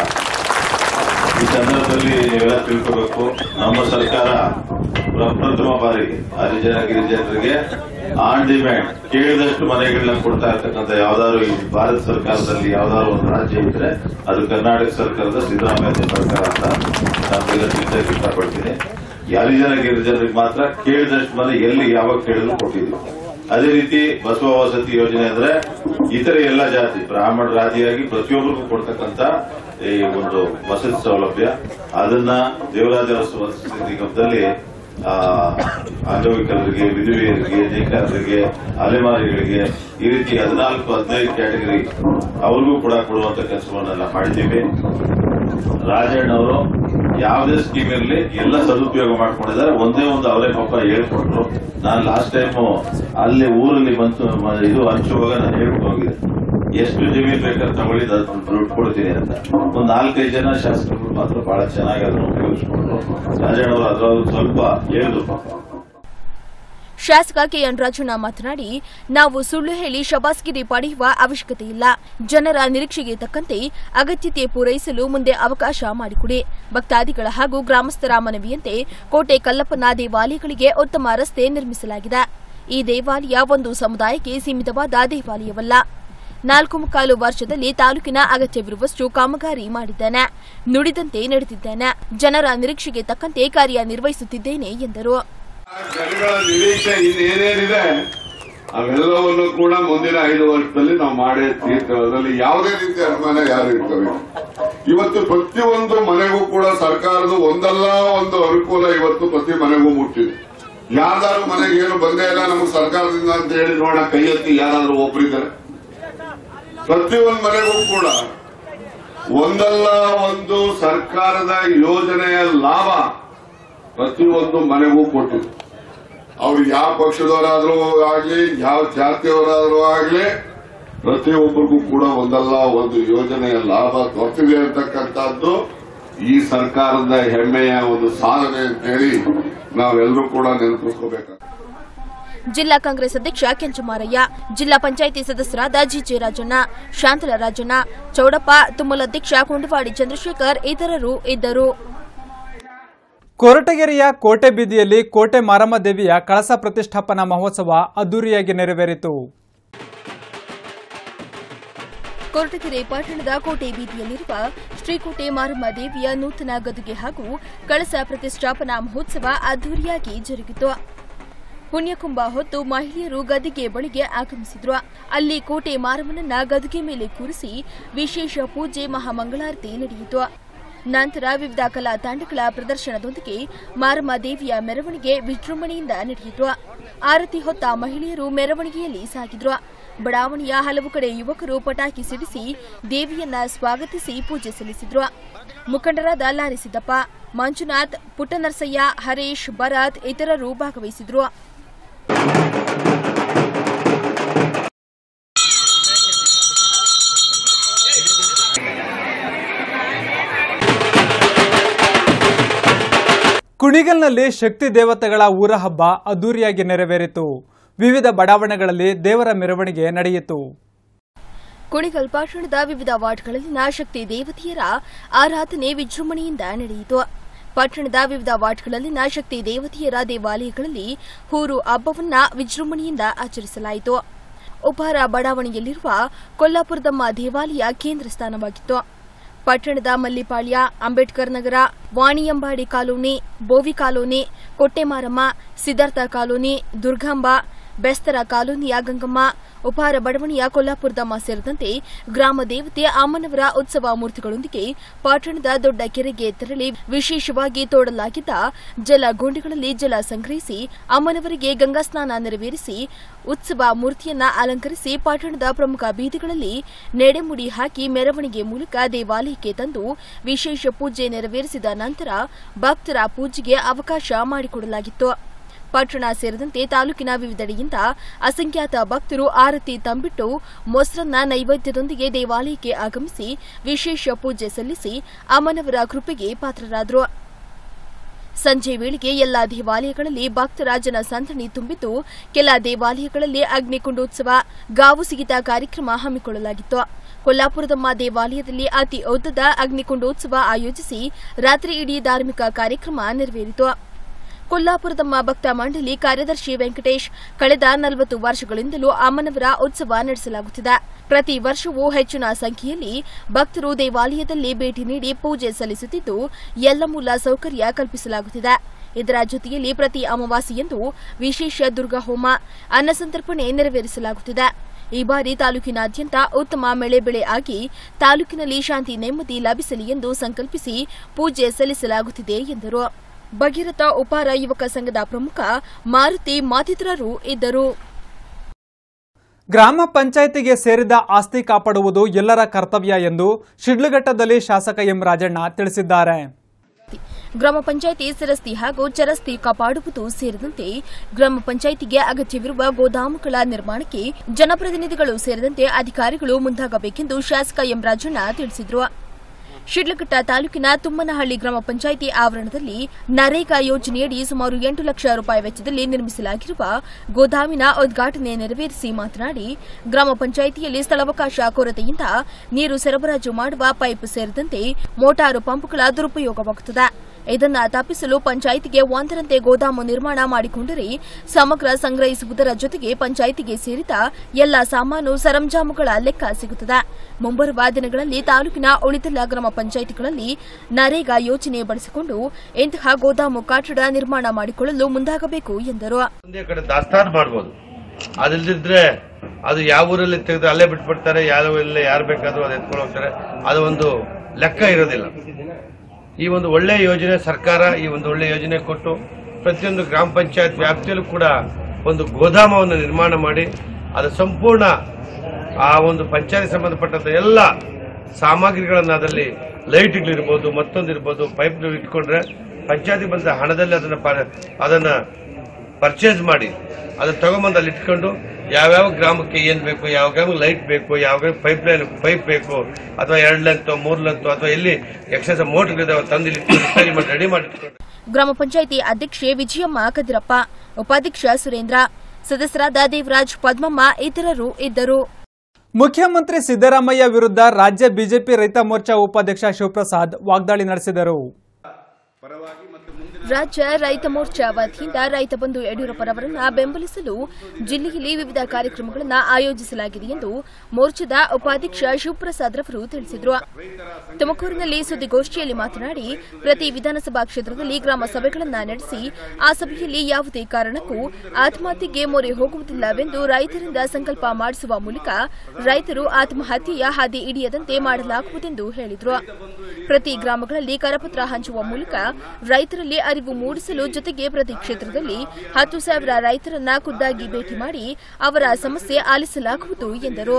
ಈ ಸಂದರ್ಭದಲ್ಲಿ ನೀವೆಲ್ಲ ತಿಳ್ಕೋಬೇಕು ನಮ್ಮ ಸರ್ಕಾರ ಪ್ರಪ್ರಥಮ ಬಾರಿಗೆ ಹರಿಜನ ಗಿರಿಜನರಿಗೆ ಆನ್ ಡಿಮ್ಯಾಂಡ್ ಕೇಳಿದಷ್ಟು ಮನೆಗಳನ್ನ ಕೊಡ್ತಾ ಇರ್ತಕ್ಕಂಥ ಯಾವ್ದಾದ್ರು ಈ ಭಾರತ ಸರ್ಕಾರದಲ್ಲಿ ಯಾವ್ದಾದ್ರು ಒಂದು ರಾಜ್ಯ ಇದ್ರೆ ಅದು ಕರ್ನಾಟಕ ಸರ್ಕಾರದ ಸಿದ್ದರಾಮಯ್ಯ ಸರ್ಕಾರ ಅಂತ ನಾನು ಇದನ್ನ ತಿಳಿಸಕ್ಕೆ ಇಷ್ಟಪಡ್ತೀನಿ ಹರಿಜನ ಗಿರಿಜನರಿಗೆ ಮಾತ್ರ ಕೇಳಿದಷ್ಟು ಮನೆ ಎಲ್ಲಿ ಯಾವಾಗ ಕೇಳಿದ್ರು ಕೊಟ್ಟಿದ್ವಿ ಅದೇ ರೀತಿ ಬಸವ ವಸತಿ ಯೋಜನೆ ಅಂದ್ರೆ ಇತರೆ ಎಲ್ಲ ಜಾತಿ ಬ್ರಾಹ್ಮಣ ರಾಜಿಯಾಗಿ ಪ್ರತಿಯೊಬ್ಬರಿಗೂ ಕೊಡ್ತಕ್ಕಂತ ಈ ಒಂದು ವಸತಿ ಸೌಲಭ್ಯ ಅದನ್ನ ದೇವರಾಜ ಅರಸು ವಸತಿ ನಿಗಮದಲ್ಲಿ ಆ, ಅಂಗವಿಕಲರಿಗೆ ವಿಧವೆಯರಿಗೆ ನೇಕಾರರಿಗೆ ಅಲೆಮಾರಿಗಳಿಗೆ ಈ ರೀತಿ ಹದಿನಾಲ್ಕು ಹದಿನೈದು ಕ್ಯಾಟಗರಿ ಅವ್ರಿಗೂ ಕೂಡ ಕೊಡುವಂತ ಕೆಲಸವನ್ನೆಲ್ಲ ಮಾಡಿದ್ದೀವಿ ರಾಜಣ್ಣ ಅವರು ಯಾವುದೇ ಸ್ಕೀಮ್ ಇರಲಿ ಎಲ್ಲ ಸದುಪಯೋಗ ಮಾಡ್ಕೊಂಡಿದ್ದಾರೆ ಒಂದೇ ಒಂದು ಅವರೇ ಪಾಪ ಹೇಳ್ಕೊಟ್ರು ನಾನು ಲಾಸ್ಟ್ ಟೈಮ್ ಅಲ್ಲಿ ಊರಲ್ಲಿ ಬಂತು ಮ- ಇದು ಹಂಚುವಾಗ ನಾನು ಹೇಳ್ಕೊಂಡು ಹೋಗಿದೆ ಎಷ್ಟು ಜಮೀನ್ ಬೇಕಾದ್ರೆ ತಗೊಳ್ಳಿ ಅದನ್ನ ದುಡ್ಡು ಕೊಡ್ತೀನಿ ಅಂತ ಒಂದು ನಾಲ್ಕೈದು ಜನ ಶಾಸಕರು ಮಾತ್ರ ಬಹಳ ಚೆನ್ನಾಗಿ ಅದನ್ನು ಉಪಯೋಗಿಸ್ಕೊಂಡ್ರು ರಾಜಣ್ಣ ಅವರು ಅದ್ರೊಳಗೆ ಸ್ವಲ್ಪ ಹೇಳಿದ್ರು ಪಾಪ ಶಾಸಕ ಕೆಎನ್ ರಾಜಣ್ಣ ಮಾತನಾಡಿ ನಾವು ಸುಳ್ಳು ಹೇಳಿ ಶಬಾಸ್ಗಿರಿ ಪಡೆಯುವ ಅವಶ್ಯಕತೆ ಇಲ್ಲ ಜನರ ನಿರೀಕ್ಷೆಗೆ ತಕ್ಕಂತೆ ಅಗತ್ಯತೆ ಪೂರೈಸಲು ಮುಂದೆ ಅವಕಾಶ ಮಾಡಿಕೊಡಿ ಭಕ್ತಾದಿಗಳ ಹಾಗೂ ಗ್ರಾಮಸ್ಥರ ಮನವಿಯಂತೆ ಕೋಟೆ ಕಲ್ಲಪ್ಪನ ದೇವಾಲಯಗಳಿಗೆ ಉತ್ತಮ ರಸ್ತೆ ನಿರ್ಮಿಸಲಾಗಿದೆ ಈ ದೇವಾಲಯ ಒಂದು ಸಮುದಾಯಕ್ಕೆ ಸೀಮಿತವಾದ ದೇವಾಲಯವಲ್ಲ ನಾಲ್ಕು ಮುಕ್ಕಾಲು ವರ್ಷದಲ್ಲಿ ತಾಲೂಕಿನ ಅಗತ್ಯವಿರುವಷ್ಟು ಕಾಮಗಾರಿ ಮಾಡಿದ್ದೇನೆ ನುಡಿದಂತೆ ನಡೆದಿದ್ದೇನೆ ಜನರ ನಿರೀಕ್ಷೆಗೆ ತಕ್ಕಂತೆ ಕಾರ್ಯನಿರ್ವಹಿಸುತ್ತಿದ್ದೇನೆ ಎಂದರು ಜನಗಳ ನಿರೀಕ್ಷೆ ಇನ್ನೇನೇನಿದೆ ಅವೆಲ್ಲವನ್ನು ಕೂಡ ಮುಂದಿನ ಐದು ವರ್ಷದಲ್ಲಿ ನಾವು ಮಾಡೇ ತೀರ್ತೇವೆ ಅದರಲ್ಲಿ ಯಾವುದೇ ರೀತಿಯ ಅನುಮಾನ ಯಾರು ಇರ್ತವೆ ಇವತ್ತು ಪ್ರತಿಯೊಂದು ಮನೆಗೂ ಕೂಡ ಸರ್ಕಾರದ ಒಂದಲ್ಲ ಒಂದು ಅನುಕೂಲ ಇವತ್ತು ಪ್ರತಿ ಮನೆಗೂ ಮುಟ್ಟಿದೆ ಯಾರ್ದಾರು ಮನೆಗೆ ಏನು ಬಂದೇ ಇಲ್ಲ ನಮಗೆ ಸರ್ಕಾರದಿಂದ ಅಂತ ಹೇಳಿ ನೋಡ ಕೈ ಎತ್ತಿ ಯಾರಾದ್ರೂ ಒಬ್ಬರಿದ್ದಾರೆ ಪ್ರತಿಯೊಂದು ಮನೆಗೂ ಕೂಡ ಒಂದಲ್ಲ ಒಂದು ಸರ್ಕಾರದ ಯೋಜನೆಯ ಲಾಭ ಪ್ರತಿಯೊಂದು ಮನೆಗೂ ಕೊಟ್ಟಿದೆ ಅವ್ರು ಯಾವ ಪಕ್ಷದವರಾದ್ರೂ ಆಗ್ಲಿ ಯಾವ ಜಾತಿಯವರಾದ್ರೂ ಆಗ್ಲಿ ಪ್ರತಿಯೊಬ್ಬರಿಗೂ ಕೂಡ ಒಂದಲ್ಲ ಒಂದು ಯೋಜನೆಯ ಲಾಭ ದೊರೆತಿದೆ ಅಂತಕ್ಕಂಥದ್ದು ಈ ಸರ್ಕಾರದ ಹೆಮ್ಮೆಯ ಒಂದು ಸಾಧನೆ ಅಂತೇಳಿ ನಾವೆಲ್ಲರೂ ಕೂಡ ನೆನಪಿಸ್ಕೋಬೇಕು ಜಿಲ್ಲಾ ಕಾಂಗ್ರೆಸ್ ಅಧ್ಯಕ್ಷ ಕೆಂಚಮಾರಯ್ಯ ಜಿಲ್ಲಾ ಪಂಚಾಯಿತಿ ಸದಸ್ಯರಾದ ಜಿಜೆ ರಾಜಣ್ಣ ಶಾಂತಲ ರಾಜಣ್ಣ ಚೌಡಪ್ಪ ತುಮ್ಮಲ ಅಧ್ಯಕ್ಷ ಕುಂಡವಾಡಿ ಚಂದ್ರಶೇಖರ್ ಇತರರು ಇದ್ದರು ಕೊರಟಗೆರೆಯ ಕೋಟೆ ಬೀದಿಯಲ್ಲಿ ಕೋಟೆ ಮಾರಮ್ಮ ದೇವಿಯ ಕಳಸ ಪ್ರತಿಷ್ಠಾಪನಾ ಮಹೋತ್ಸವ ಅದ್ದೂರಿಯಾಗಿ ನೆರವೇರಿತು ಕೊರಟಗೆರೆ ಪಟ್ಟಣದ ಕೋಟೆ ಬೀದಿಯಲ್ಲಿರುವ ಶ್ರೀಕೋಟೆ ಮಾರಮ್ಮ ದೇವಿಯ ನೂತನ ಗದುಗೆ ಹಾಗೂ ಕಳಸ ಪ್ರತಿಷ್ಠಾಪನಾ ಮಹೋತ್ಸವ ಅದ್ದೂರಿಯಾಗಿ ಜರುಗಿತು ಪುಣ್ಯಕುಂಭ ಹೊತ್ತು ಮಹಿಳೆಯರು ಗದಿಗೆ ಬಳಿಗೆ ಆಗಮಿಸಿದ್ರು ಅಲ್ಲಿ ಕೋಟೆ ಮಾರಮ್ಮನನ್ನ ಗದಿಗೆ ಮೇಲೆ ಕೂರಿಸಿ ವಿಶೇಷ ಪೂಜೆ ಮಹಾಮಂಗಳಾರತಿ ನಡೆಯಿತು ನಂತರ ವಿವಿಧ ಕಲಾ ತಂಡಗಳ ಪ್ರದರ್ಶನದೊಂದಿಗೆ ಮಾರಮ್ಮ ದೇವಿಯ ಮೆರವಣಿಗೆ ವಿಜೃಂಭಣೆಯಿಂದ ನಡೆಯಿತು ಆರತಿ ಹೊತ್ತ ಮಹಿಳೆಯರು ಮೆರವಣಿಗೆಯಲ್ಲಿ ಸಾಗಿದ್ರು ಬಡಾವಣೆಯ ಹಲವು ಕಡೆ ಯುವಕರು ಪಟಾಕಿ ಸಿಡಿಸಿ ದೇವಿಯನ್ನ ಸ್ವಾಗತಿಸಿ ಪೂಜೆ ಸಲ್ಲಿಸಿದ್ರು ಮುಖಂಡರಾದ ಲಾರಿ ಸಿದ್ದಪ್ಪ ಮಂಜುನಾಥ್ ಪುಟ್ಟನರಸಯ್ಯ ಹರೀಶ್ ಭರತ್ ಇತರರು ಭಾಗವಹಿಸಿದ್ರು ಕುಣಿಗಲ್ನಲ್ಲಿ ಶಕ್ತಿ ದೇವತೆಗಳ ಊರ ಹಬ್ಬ ಅದ್ದೂರಿಯಾಗಿ ನೆರವೇರಿತು ವಿವಿಧ ಬಡಾವಣೆಗಳಲ್ಲಿ ದೇವರ ಮೆರವಣಿಗೆ ನಡೆಯಿತು ಕುಣಿಗಲ್ ಪಟ್ಟಣದ ವಿವಿಧ ವಾರ್ಡ್ಗಳಲ್ಲಿನ ಶಕ್ತಿ ದೇವತೆಯರ ಆರಾಧನೆ ವಿಜೃಂಭಣೆಯಿಂದ ನಡೆಯಿತು ಪಟ್ಟಣದ ವಿವಿಧ ವಾರ್ಡ್ಗಳಲ್ಲಿನ ಶಕ್ತಿ ದೇವತೆಯರ ದೇವಾಲಯಗಳಲ್ಲಿ ಹೂರು ಹಬ್ಬವನ್ನ ವಿಜೃಂಭಣೆಯಿಂದ ಆಚರಿಸಲಾಯಿತು ಉಪಾರ ಬಡಾವಣೆಯಲ್ಲಿರುವ ಕೊಲ್ಲಾಪುರದಮ್ಮ ದೇವಾಲಯ ಕೇಂದ್ರ ಸ್ಥಾನವಾಗಿತ್ತು ಪಟ್ಟಣದ Mallipalya Ambedkar Nagar Vaniyambadi colony Bovi colony Kottemaramma Siddhartha colony Durgamba ಬೆಸ್ತರ ಕಾಲೋನಿಯ ಗಂಗಮ್ಮ ಉಪಾರ ಬಡವಣೆಯ ಕೊಲ್ಲಾಪುರದಮ್ಮ ಸೇರಿದಂತೆ ಗ್ರಾಮ ದೇವತೆ ಅಮ್ಮನವರ ಉತ್ಸವ ಮೂರ್ತಿಗಳೊಂದಿಗೆ ಪಟ್ಟಣದ ದೊಡ್ಡ ಕೆರೆಗೆ ತೆರಳಿ ವಿಶೇಷವಾಗಿ ತೋಡಲಾಗಿದ್ದ ಜಲಗುಂಡಿಗಳಲ್ಲಿ ಜಲ ಸಂಗ್ರಹಿಸಿ ಅಮ್ಮನವರಿಗೆ ಗಂಗಾ ಸ್ನಾನ ನೆರವೇರಿಸಿ ಉತ್ಸವ ಮೂರ್ತಿಯನ್ನ ಅಲಂಕರಿಸಿ ಪಟ್ಟಣದ ಪ್ರಮುಖ ಬೀದಿಗಳಲ್ಲಿ ನೆಡೆಮುಡಿ ಹಾಕಿ ಮೆರವಣಿಗೆ ಮೂಲಕ ದೇವಾಲಯಕ್ಕೆ ತಂದು ವಿಶೇಷ ಪೂಜೆ ನೆರವೇರಿಸಿದ ನಂತರ ಭಕ್ತರ ಪೂಜೆಗೆ ಅವಕಾಶ ಮಾಡಿಕೊಡಲಾಗಿತ್ತು ಪಟ್ಟಣ ಸೇರಿದಂತೆ ತಾಲೂಕಿನ ವಿವಿಧೆಡೆಯಿಂದ ಅಸಂಖ್ಯಾತ ಭಕ್ತರು ಆರತಿ ತಂಬಿಟ್ಟು ಮೊಸರನ್ನ ನೈವೇದ್ಯದೊಂದಿಗೆ ದೇವಾಲಯಕ್ಕೆ ಆಗಮಿಸಿ ವಿಶೇಷ ಪೂಜೆ ಸಲ್ಲಿಸಿ ಅಮ್ಮನವರ ಕೃಪೆಗೆ ಪಾತ್ರರಾದರು ಸಂಜೆ ವೇಳೆಗೆ ಎಲ್ಲಾ ದೇವಾಲಯಗಳಲ್ಲಿ ಭಕ್ತರ ಜನ ಸಂದಣಿ ತುಂಬಿದ್ದು ಕೆಲ ದೇವಾಲಯಗಳಲ್ಲಿ ಅಗ್ನಿಕುಂಡೋತ್ಸವ ಗಾವು ಸಿಗಿತ ಕಾರ್ಯಕ್ರಮ ಹಮ್ಮಿಕೊಳ್ಳಲಾಗಿತ್ತು ಕೊಲ್ಲಾಪುರದಮ್ಮ ದೇವಾಲಯದಲ್ಲಿ ಅತಿ ಉದ್ದದ ಅಗ್ನಿಕುಂಡೋತ್ಸವ ಆಯೋಜಿಸಿ ರಾತ್ರಿ ಇಡೀ ಧಾರ್ಮಿಕ ಕಾರ್ಯಕ್ರಮ ನೆರವೇರಿತು ಕೊಲ್ಲಾಪುರದಮ್ಮ ಭಕ್ತ ಮಂಡಳಿ ಕಾರ್ಯದರ್ಶಿ ವೆಂಕಟೇಶ್ ಕಳೆದ ನಲವತ್ತು ವರ್ಷಗಳಿಂದಲೂ ಅಮ್ಮನವರ ಉತ್ಸವ ನಡೆಸಲಾಗುತ್ತಿದೆ ಪ್ರತಿ ವರ್ಷವೂ ಹೆಚ್ಚಿನ ಸಂಖ್ಯೆಯಲ್ಲಿ ಭಕ್ತರು ದೇವಾಲಯದಲ್ಲಿ ಭೇಟಿ ನೀಡಿ ಪೂಜೆ ಸಲ್ಲಿಸುತ್ತಿದ್ದು ಎಲ್ಲ ಮೂಲ ಸೌಕರ್ಯ ಕಲ್ಪಿಸಲಾಗುತ್ತಿದೆ ಇದರ ಜೊತೆಯಲ್ಲಿ ಪ್ರತಿ ಅಮಾವಾಸ್ಯೆಯಂದು ವಿಶೇಷ ದುರ್ಗಾ ಹೋಮ ಅನ್ನಸಂತರ್ಪಣೆ ನೆರವೇರಿಸಲಾಗುತ್ತಿದೆ ಈ ಬಾರಿ ತಾಲೂಕಿನಾದ್ಯಂತ ಉತ್ತಮ ಮಳೆ ಬೆಳೆ ಆಗಿ ತಾಲೂಕಿನಲ್ಲಿ ಶಾಂತಿ ನೆಮ್ಮದಿ ಲಭಿಸಲಿ ಎಂದು ಸಂಕಲ್ಪಿಸಿ ಪೂಜೆ ಸಲ್ಲಿಸಲಾಗುತ್ತಿದೆ ಎಂದರು ಭಗೀರಥ ಉಪಾರ ಯುವಕ ಸಂಘದ ಪ್ರಮುಖ ಮಾರುತಿ ಮತ್ತಿತರರು ಇದ್ದರು ಗ್ರಾಮ ಪಂಚಾಯಿತಿಗೆ ಸೇರಿದ ಆಸ್ತಿ ಕಾಪಾಡುವುದು ಎಲ್ಲರ ಕರ್ತವ್ಯ ಎಂದು ಶಿಡ್ಲಘಟ್ಟದಲ್ಲಿ ಶಾಸಕ ಎಂ ರಾಜಣ್ಣ ತಿಳಿಸಿದ್ದಾರೆ ಗ್ರಾಮ ಪಂಚಾಯಿತಿ ಸರಸ್ತಿ ಹಾಗೂ ಚರಸ್ತಿ ಕಾಪಾಡುವುದು ಸೇರಿದಂತೆ ಗ್ರಾಮ ಪಂಚಾಯಿತಿಗೆ ಅಗತ್ಯವಿರುವ ಗೋದಾಮುಗಳ ನಿರ್ಮಾಣಕ್ಕೆ ಜನಪ್ರತಿನಿಧಿಗಳು ಸೇರಿದಂತೆ ಅಧಿಕಾರಿಗಳು ಮುಂದಾಗಬೇಕೆಂದು ಶಾಸಕ ಎಂ ರಾಜಣ್ಣ ತಿಳಿಸಿದರು ಶಿಡ್ಲಘಟ್ಟ ತಾಲೂಕಿನ ತುಮ್ಮನಹಳ್ಳಿ ಗ್ರಾಮ ಪಂಚಾಯಿತಿ ಆವರಣದಲ್ಲಿ ನರೇಗಾ ಯೋಜನೆಯಡಿ ಸುಮಾರು ಎಂಟು ಲಕ್ಷ ರೂಪಾಯಿ ವೆಚ್ಚದಲ್ಲಿ ನಿರ್ಮಿಸಲಾಗಿರುವ ಗೋದಾಮಿನ ಉದ್ಘಾಟನೆ ನೆರವೇರಿಸಿ ಮಾತನಾಡಿ ಗ್ರಾಮ ಪಂಚಾಯಿತಿಯಲ್ಲಿ ಸ್ಥಳಾವಕಾಶ ಕೊರತೆಯಿಂದ ನೀರು ಸರಬರಾಜು ಮಾಡುವ ಪೈಪ್ ಸೇರಿದಂತೆ ಮೋಟಾರು ಪಂಪ್ಗಳ ದುರುಪಯೋಗವಾಗುತ್ತದೆ ಇದನ್ನ ತಪ್ಪಿಸಲು ಪಂಚಾಯಿತಿಗೆ ಒಂದರಂತೆ ಗೋದಾಮು ನಿರ್ಮಾಣ ಮಾಡಿಕೊಂಡರೆ ಸಮಗ್ರ ಸಂಗ್ರಹಿಸುವುದರ ಜೊತೆಗೆ ಪಂಚಾಯಿತಿಗೆ ಸೇರಿದ ಎಲ್ಲ ಸಾಮಾನು ಸರಂಜಾಮುಗಳ ಲೆಕ್ಕ ಸಿಗುತ್ತದೆ ಮುಂಬರುವ ದಿನಗಳಲ್ಲಿ ತಾಲೂಕಿನ ಉಳಿದೆಲ್ಲ ಗ್ರಾಮ ಪಂಚಾಯಿತಿಗಳಲ್ಲಿ ನರೇಗಾ ಯೋಜನೆ ಬಳಸಿಕೊಂಡು ಇಂತಹ ಗೋದಾಮು ಕಟ್ಟಡ ನಿರ್ಮಾಣ ಮಾಡಿಕೊಳ್ಳಲು ಮುಂದಾಗಬೇಕು ಎಂದರು ಒಂದೇ ಕಡೆ ದಾಸ್ತಾನು ಮಾಡ್ಬೋದು ಅದಿಲ್ದಿದ್ರೆ ಅದು ಯಾವ ಊರಲ್ಲಿ ತೆಗೆದು ಅಲ್ಲೇ ಬಿಟ್ಬಿಡ್ತಾರೆ ಯಾವ ಎಲ್ಲ ಯಾರು ಬೇಕಾದ್ರೂ ಅದು ಎತ್ಕೊಂಡು ಹೋಗ್ತಾರೆ ಅದು ಒಂದು ಲೆಕ್ಕ ಇರೋದಿಲ್ಲ ಈ ಒಂದು ಒಳ್ಳೆಯ ಯೋಜನೆ ಸರ್ಕಾರ ಈ ಒಂದು ಒಳ್ಳೆಯ ಯೋಜನೆ ಕೊಟ್ಟು ಪ್ರತಿಯೊಂದು ಗ್ರಾಮ ಪಂಚಾಯತ್ ವ್ಯಾಪ್ತಿಯಲ್ಲೂ ಕೂಡ ಒಂದು ಗೋದಾಮವನ್ನು ನಿರ್ಮಾಣ ಮಾಡಿ ಅದು ಸಂಪೂರ್ಣ ಆ ಒಂದು ಪಂಚಾಯತ್ ಸಂಬಂಧಪಟ್ಟಂತ ಎಲ್ಲ ಸಾಮಗ್ರಿಗಳನ್ನು ಅದರಲ್ಲಿ ಲೈಟ್ಗಳಿರ್ಬೋದು ಮತ್ತೊಂದಿರ್ಬೋದು ಪೈಪ್ ಇಟ್ಕೊಂಡ್ರೆ ಪಂಚಾಯತಿ ಬಂದ ಹಣದಲ್ಲಿ ಅದನ್ನ ಪ- ಅದನ್ನ ಪರ್ಚೇಸ್ ಮಾಡಿ ಅದನ್ನ ತಗೊಂಬಂದು ಅಲ್ಲಿ ಇಟ್ಕೊಂಡು ಯಾವ್ಯಾವ ಗ್ರಾಮಕ್ಕೆ ಏನ್ ಬೇಕು ಯಾವ ಗ್ರಾಮಕ್ಕೆ ಲೈಟ್ ಬೇಕು ಯಾವ ಗ್ರಾಮಕ್ಕೆ ಪೈಪ್ ಲೈನ್ ಪೈಪ್ ಬೇಕು ಅಥವಾ ಎರಡು ಲೆಂತು ಮೂರು ಲೆಂತು ಅಥವಾ ಎಲ್ಲಿ ಎಕ್ಸೈಸ್ ಮೋಟರ್ ಇದಾವೆ ತಂದು ಇಲ್ಲಿ ರಿಪೇರಿ ಮಾಡಿ ರೆಡಿ ಮಾಡಿ ಇಟ್ಕೊಂಡು ಗ್ರಾಮ ಪಂಚಾಯಿತಿ ಅಧ್ಯಕ್ಷೆ ವಿಜಯಮ್ಮ ಕದಿರಪ್ಪ ಉಪಾಧ್ಯಕ್ಷ ಸುರೇಂದ್ರ ಸದಸ್ಯರಾದ ದೇವರಾಜ್ ಪದ್ಮಮ್ಮ ಇತರರು ಇದ್ದರು ಮುಖ್ಯಮಂತ್ರಿ ಸಿದ್ದರಾಮಯ್ಯ ವಿರುದ್ಧ ರಾಜ್ಯ ಬಿಜೆಪಿ ರೈತ ಮೋರ್ಚಾ ಉಪಾಧ್ಯಕ್ಷ ಶಿವಪ್ರಸಾದ್ ವಾಗ್ದಾಳಿ ನಡೆಸಿದರು ರಾಜ್ಯ ರೈತ ಮೋರ್ಚಾ ವತಿಯಿಂದ ರೈತ ಬಂಧು ಯಡಿಯೂರಪ್ಪರವರನ್ನ ಬೆಂಬಲಿಸಲು ಜಿಲ್ಲೆಯಲ್ಲಿ ವಿವಿಧ ಕಾರ್ಯಕ್ರಮಗಳನ್ನು ಆಯೋಜಿಸಲಾಗಿದೆ ಎಂದು ಮೋರ್ಚಾದ ಉಪಾಧ್ಯಕ್ಷ ಶಿವಪ್ರಸಾದ್ ರವರು ತಿಳಿಸಿದರು ತುಮಕೂರಿನಲ್ಲಿ ಸುದ್ದಿಗೋಷ್ಠಿಯಲ್ಲಿ ಮಾತನಾಡಿ ಪ್ರತಿ ವಿಧಾನಸಭಾ ಕ್ಷೇತ್ರದಲ್ಲಿ ಗ್ರಾಮ ಸಭೆಗಳನ್ನು ನಡೆಸಿ ಆ ಸಭೆಯಲ್ಲಿ ಯಾವುದೇ ಕಾರಣಕ್ಕೂ ಆತ್ಮಹತ್ಯೆಗೆ ಮೊರೆ ಹೋಗುವುದಿಲ್ಲವೆಂದು ರೈತರಿಂದ ಸಂಕಲ್ಪ ಮಾಡಿಸುವ ಮೂಲಕ ರೈತರು ಆತ್ಮಹತ್ಯೆಯ ಹಾದಿ ಹಿಡಿಯದಂತೆ ಮಾಡಲಾಗುವುದೆಂದು ಹೇಳಿದರು ಪ್ರತಿ ಗ್ರಾಮಗಳಲ್ಲಿ ಕರಪತ್ರ ಹಂಚುವ ಮೂಲಕ ರೈತರಲ್ಲಿ ಅರಿವು ಮೂಡಿಸಲು ಜೊತೆಗೆ ಪ್ರತಿ ಕ್ಷೇತ್ರದಲ್ಲಿ ಹತ್ತು ಸಾವಿರ ರೈತರನ್ನ ಖುದ್ದಾಗಿ ಭೇಟಿ ಮಾಡಿ ಅವರ ಸಮಸ್ಯೆ ಆಲಿಸಲಾಗುವುದು ಎಂದರು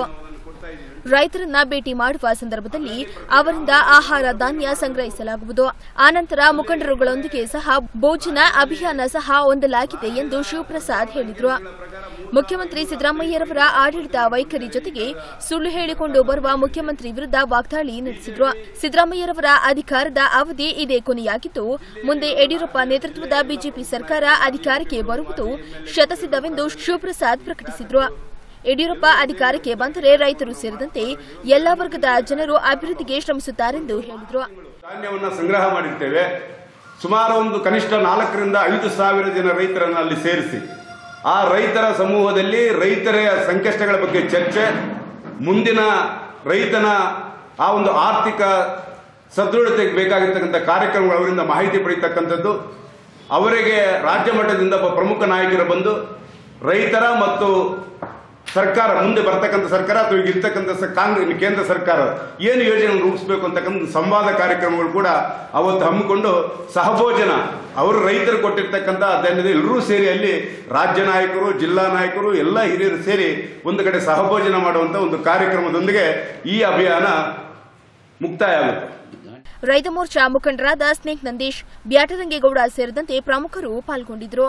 ರೈತರನ್ನ ಭೇಟಿ ಮಾಡುವ ಸಂದರ್ಭದಲ್ಲಿ ಅವರಿಂದ ಆಹಾರ ಧಾನ್ಯ ಸಂಗ್ರಹಿಸಲಾಗುವುದು ಆನಂತರ ಮುಖಂಡರುಗಳೊಂದಿಗೆ ಸಹ ಭೋಜನ ಅಭಿಯಾನ ಸಹ ಹೊಂದಲಾಗಿದೆ ಎಂದು ಶಿವಪ್ರಸಾದ್ ಹೇಳಿದರು ಮುಖ್ಯಮಂತ್ರಿ ಸಿದ್ದರಾಮಯ್ಯರವರ ಆಡಳಿತ ವೈಖರಿ ಜೊತೆಗೆ ಸುಳ್ಳು ಹೇಳಿಕೊಂಡು ಬರುವ ಮುಖ್ಯಮಂತ್ರಿ ವಿರುದ್ಧ ವಾಗ್ದಾಳಿ ನಡೆಸಿದ್ರು ಸಿದ್ದರಾಮಯ್ಯರವರ ಅಧಿಕಾರದ ಅವಧಿ ಇದೇ ಕೊನೆಯಾಗಿದ್ದು ಮುಂದೆ ಯಡಿಯೂರಪ್ಪ ನೇತೃತ್ವದ ಬಿಜೆಪಿ ಸರ್ಕಾರ ಅಧಿಕಾರಕ್ಕೆ ಬರುವುದು ಶತಸಿದ್ಧವೆಂದು ಶಿವಪ್ರಸಾದ್ ಪ್ರಕಟಿಸಿದ್ರು ಯಡಿಯೂರಪ್ಪ ಅಧಿಕಾರಕ್ಕೆ ಬಂದರೆ ರೈತರು ಸೇರಿದಂತೆ ಎಲ್ಲಾ ವರ್ಗದ ಜನರು ಅಭಿವೃದ್ಧಿಗೆ ಶ್ರಮಿಸುತ್ತಾರೆಂದು ಹೇಳಿದರು ಧಾನ್ಯವನ್ನು ಸಂಗ್ರಹ ಮಾಡಿರ್ತೇವೆ ಸುಮಾರು ಒಂದು ಕನಿಷ್ಠ ನಾಲ್ಕರಿಂದ ಐದು ಸಾವಿರ ಜನ ರೈತರನ್ನು ಅಲ್ಲಿ ಸೇರಿಸಿ ಆ ರೈತರ ಸಮೂಹದಲ್ಲಿ ರೈತರ ಸಂಕಷ್ಟಗಳ ಬಗ್ಗೆ ಚರ್ಚೆ ಮುಂದಿನ ರೈತನ ಆ ಒಂದು ಆರ್ಥಿಕ ಸದೃಢತೆಗೆ ಬೇಕಾಗಿರ್ತಕ್ಕಂಥ ಕಾರ್ಯಕ್ರಮಗಳು ಅವರಿಂದ ಮಾಹಿತಿ ಪಡೀತಕ್ಕಂಥದ್ದು ಅವರಿಗೆ ರಾಜ್ಯ ಮಟ್ಟದಿಂದ ಒಬ್ಬ ಪ್ರಮುಖ ನಾಯಕರು ಬಂದು ರೈತರ ಮತ್ತು ಸರ್ಕಾರ ಮುಂದೆ ಬರ್ತಕ್ಕಂಥ ಸರ್ಕಾರ ಅಥವಾ ಈಗ ಇರ್ತಕ್ಕಂಥ ಸ- ಕಾಂಗ್ರೆಸ್ ಕೇಂದ್ರ ಸರ್ಕಾರ ಏನು ಯೋಜನೆ ರೂಪಿಸಬೇಕು ಅಂತಕ್ಕಂಥ ಸಂವಾದ ಕಾರ್ಯಕ್ರಮಗಳು ಕೂಡ ಅವತ್ತು ಹಮ್ಮಿಕೊಂಡು ಸಹಭೋಜನ ಅವರು ರೈತರು ಕೊಟ್ಟಿರ್ತಕ್ಕಂಥ ಅದನ್ನ ಎಲ್ಲರೂ ಸೇರಿ ಅಲ್ಲಿ ರಾಜ್ಯ ನಾಯಕರು ಜಿಲ್ಲಾ ನಾಯಕರು ಎಲ್ಲ ಹಿರಿಯರು ಸೇರಿ ಒಂದು ಕಡೆ ಸಹಭೋಜನ ಮಾಡುವಂತ ಒಂದು ಕಾರ್ಯಕ್ರಮದೊಂದಿಗೆ ಈ ಅಭಿಯಾನ ಮುಕ್ತಾಯ ಆಗುತ್ತೆ ರೈತ ಮೋರ್ಚಾ ಮುಖಂಡರಾದ ಸ್ನೇಕ್ ನಂದೀಶ್ ಬ್ಯಾಟರಂಗೇಗೌಡ ಸೇರಿದಂತೆ ಪ್ರಮುಖರು ಪಾಲ್ಗೊಂಡಿದ್ದರು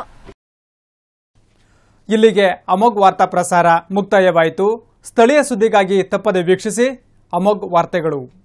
ಇಲ್ಲಿಗೆ ಅಮೋಘ್ ವಾರ್ತಾ ಪ್ರಸಾರ ಮುಕ್ತಾಯವಾಯಿತು ಸ್ಥಳೀಯ ಸುದ್ದಿಗಾಗಿ ತಪ್ಪದೆ ವೀಕ್ಷಿಸಿ ಅಮೋಘ್ ವಾರ್ತೆಗಳು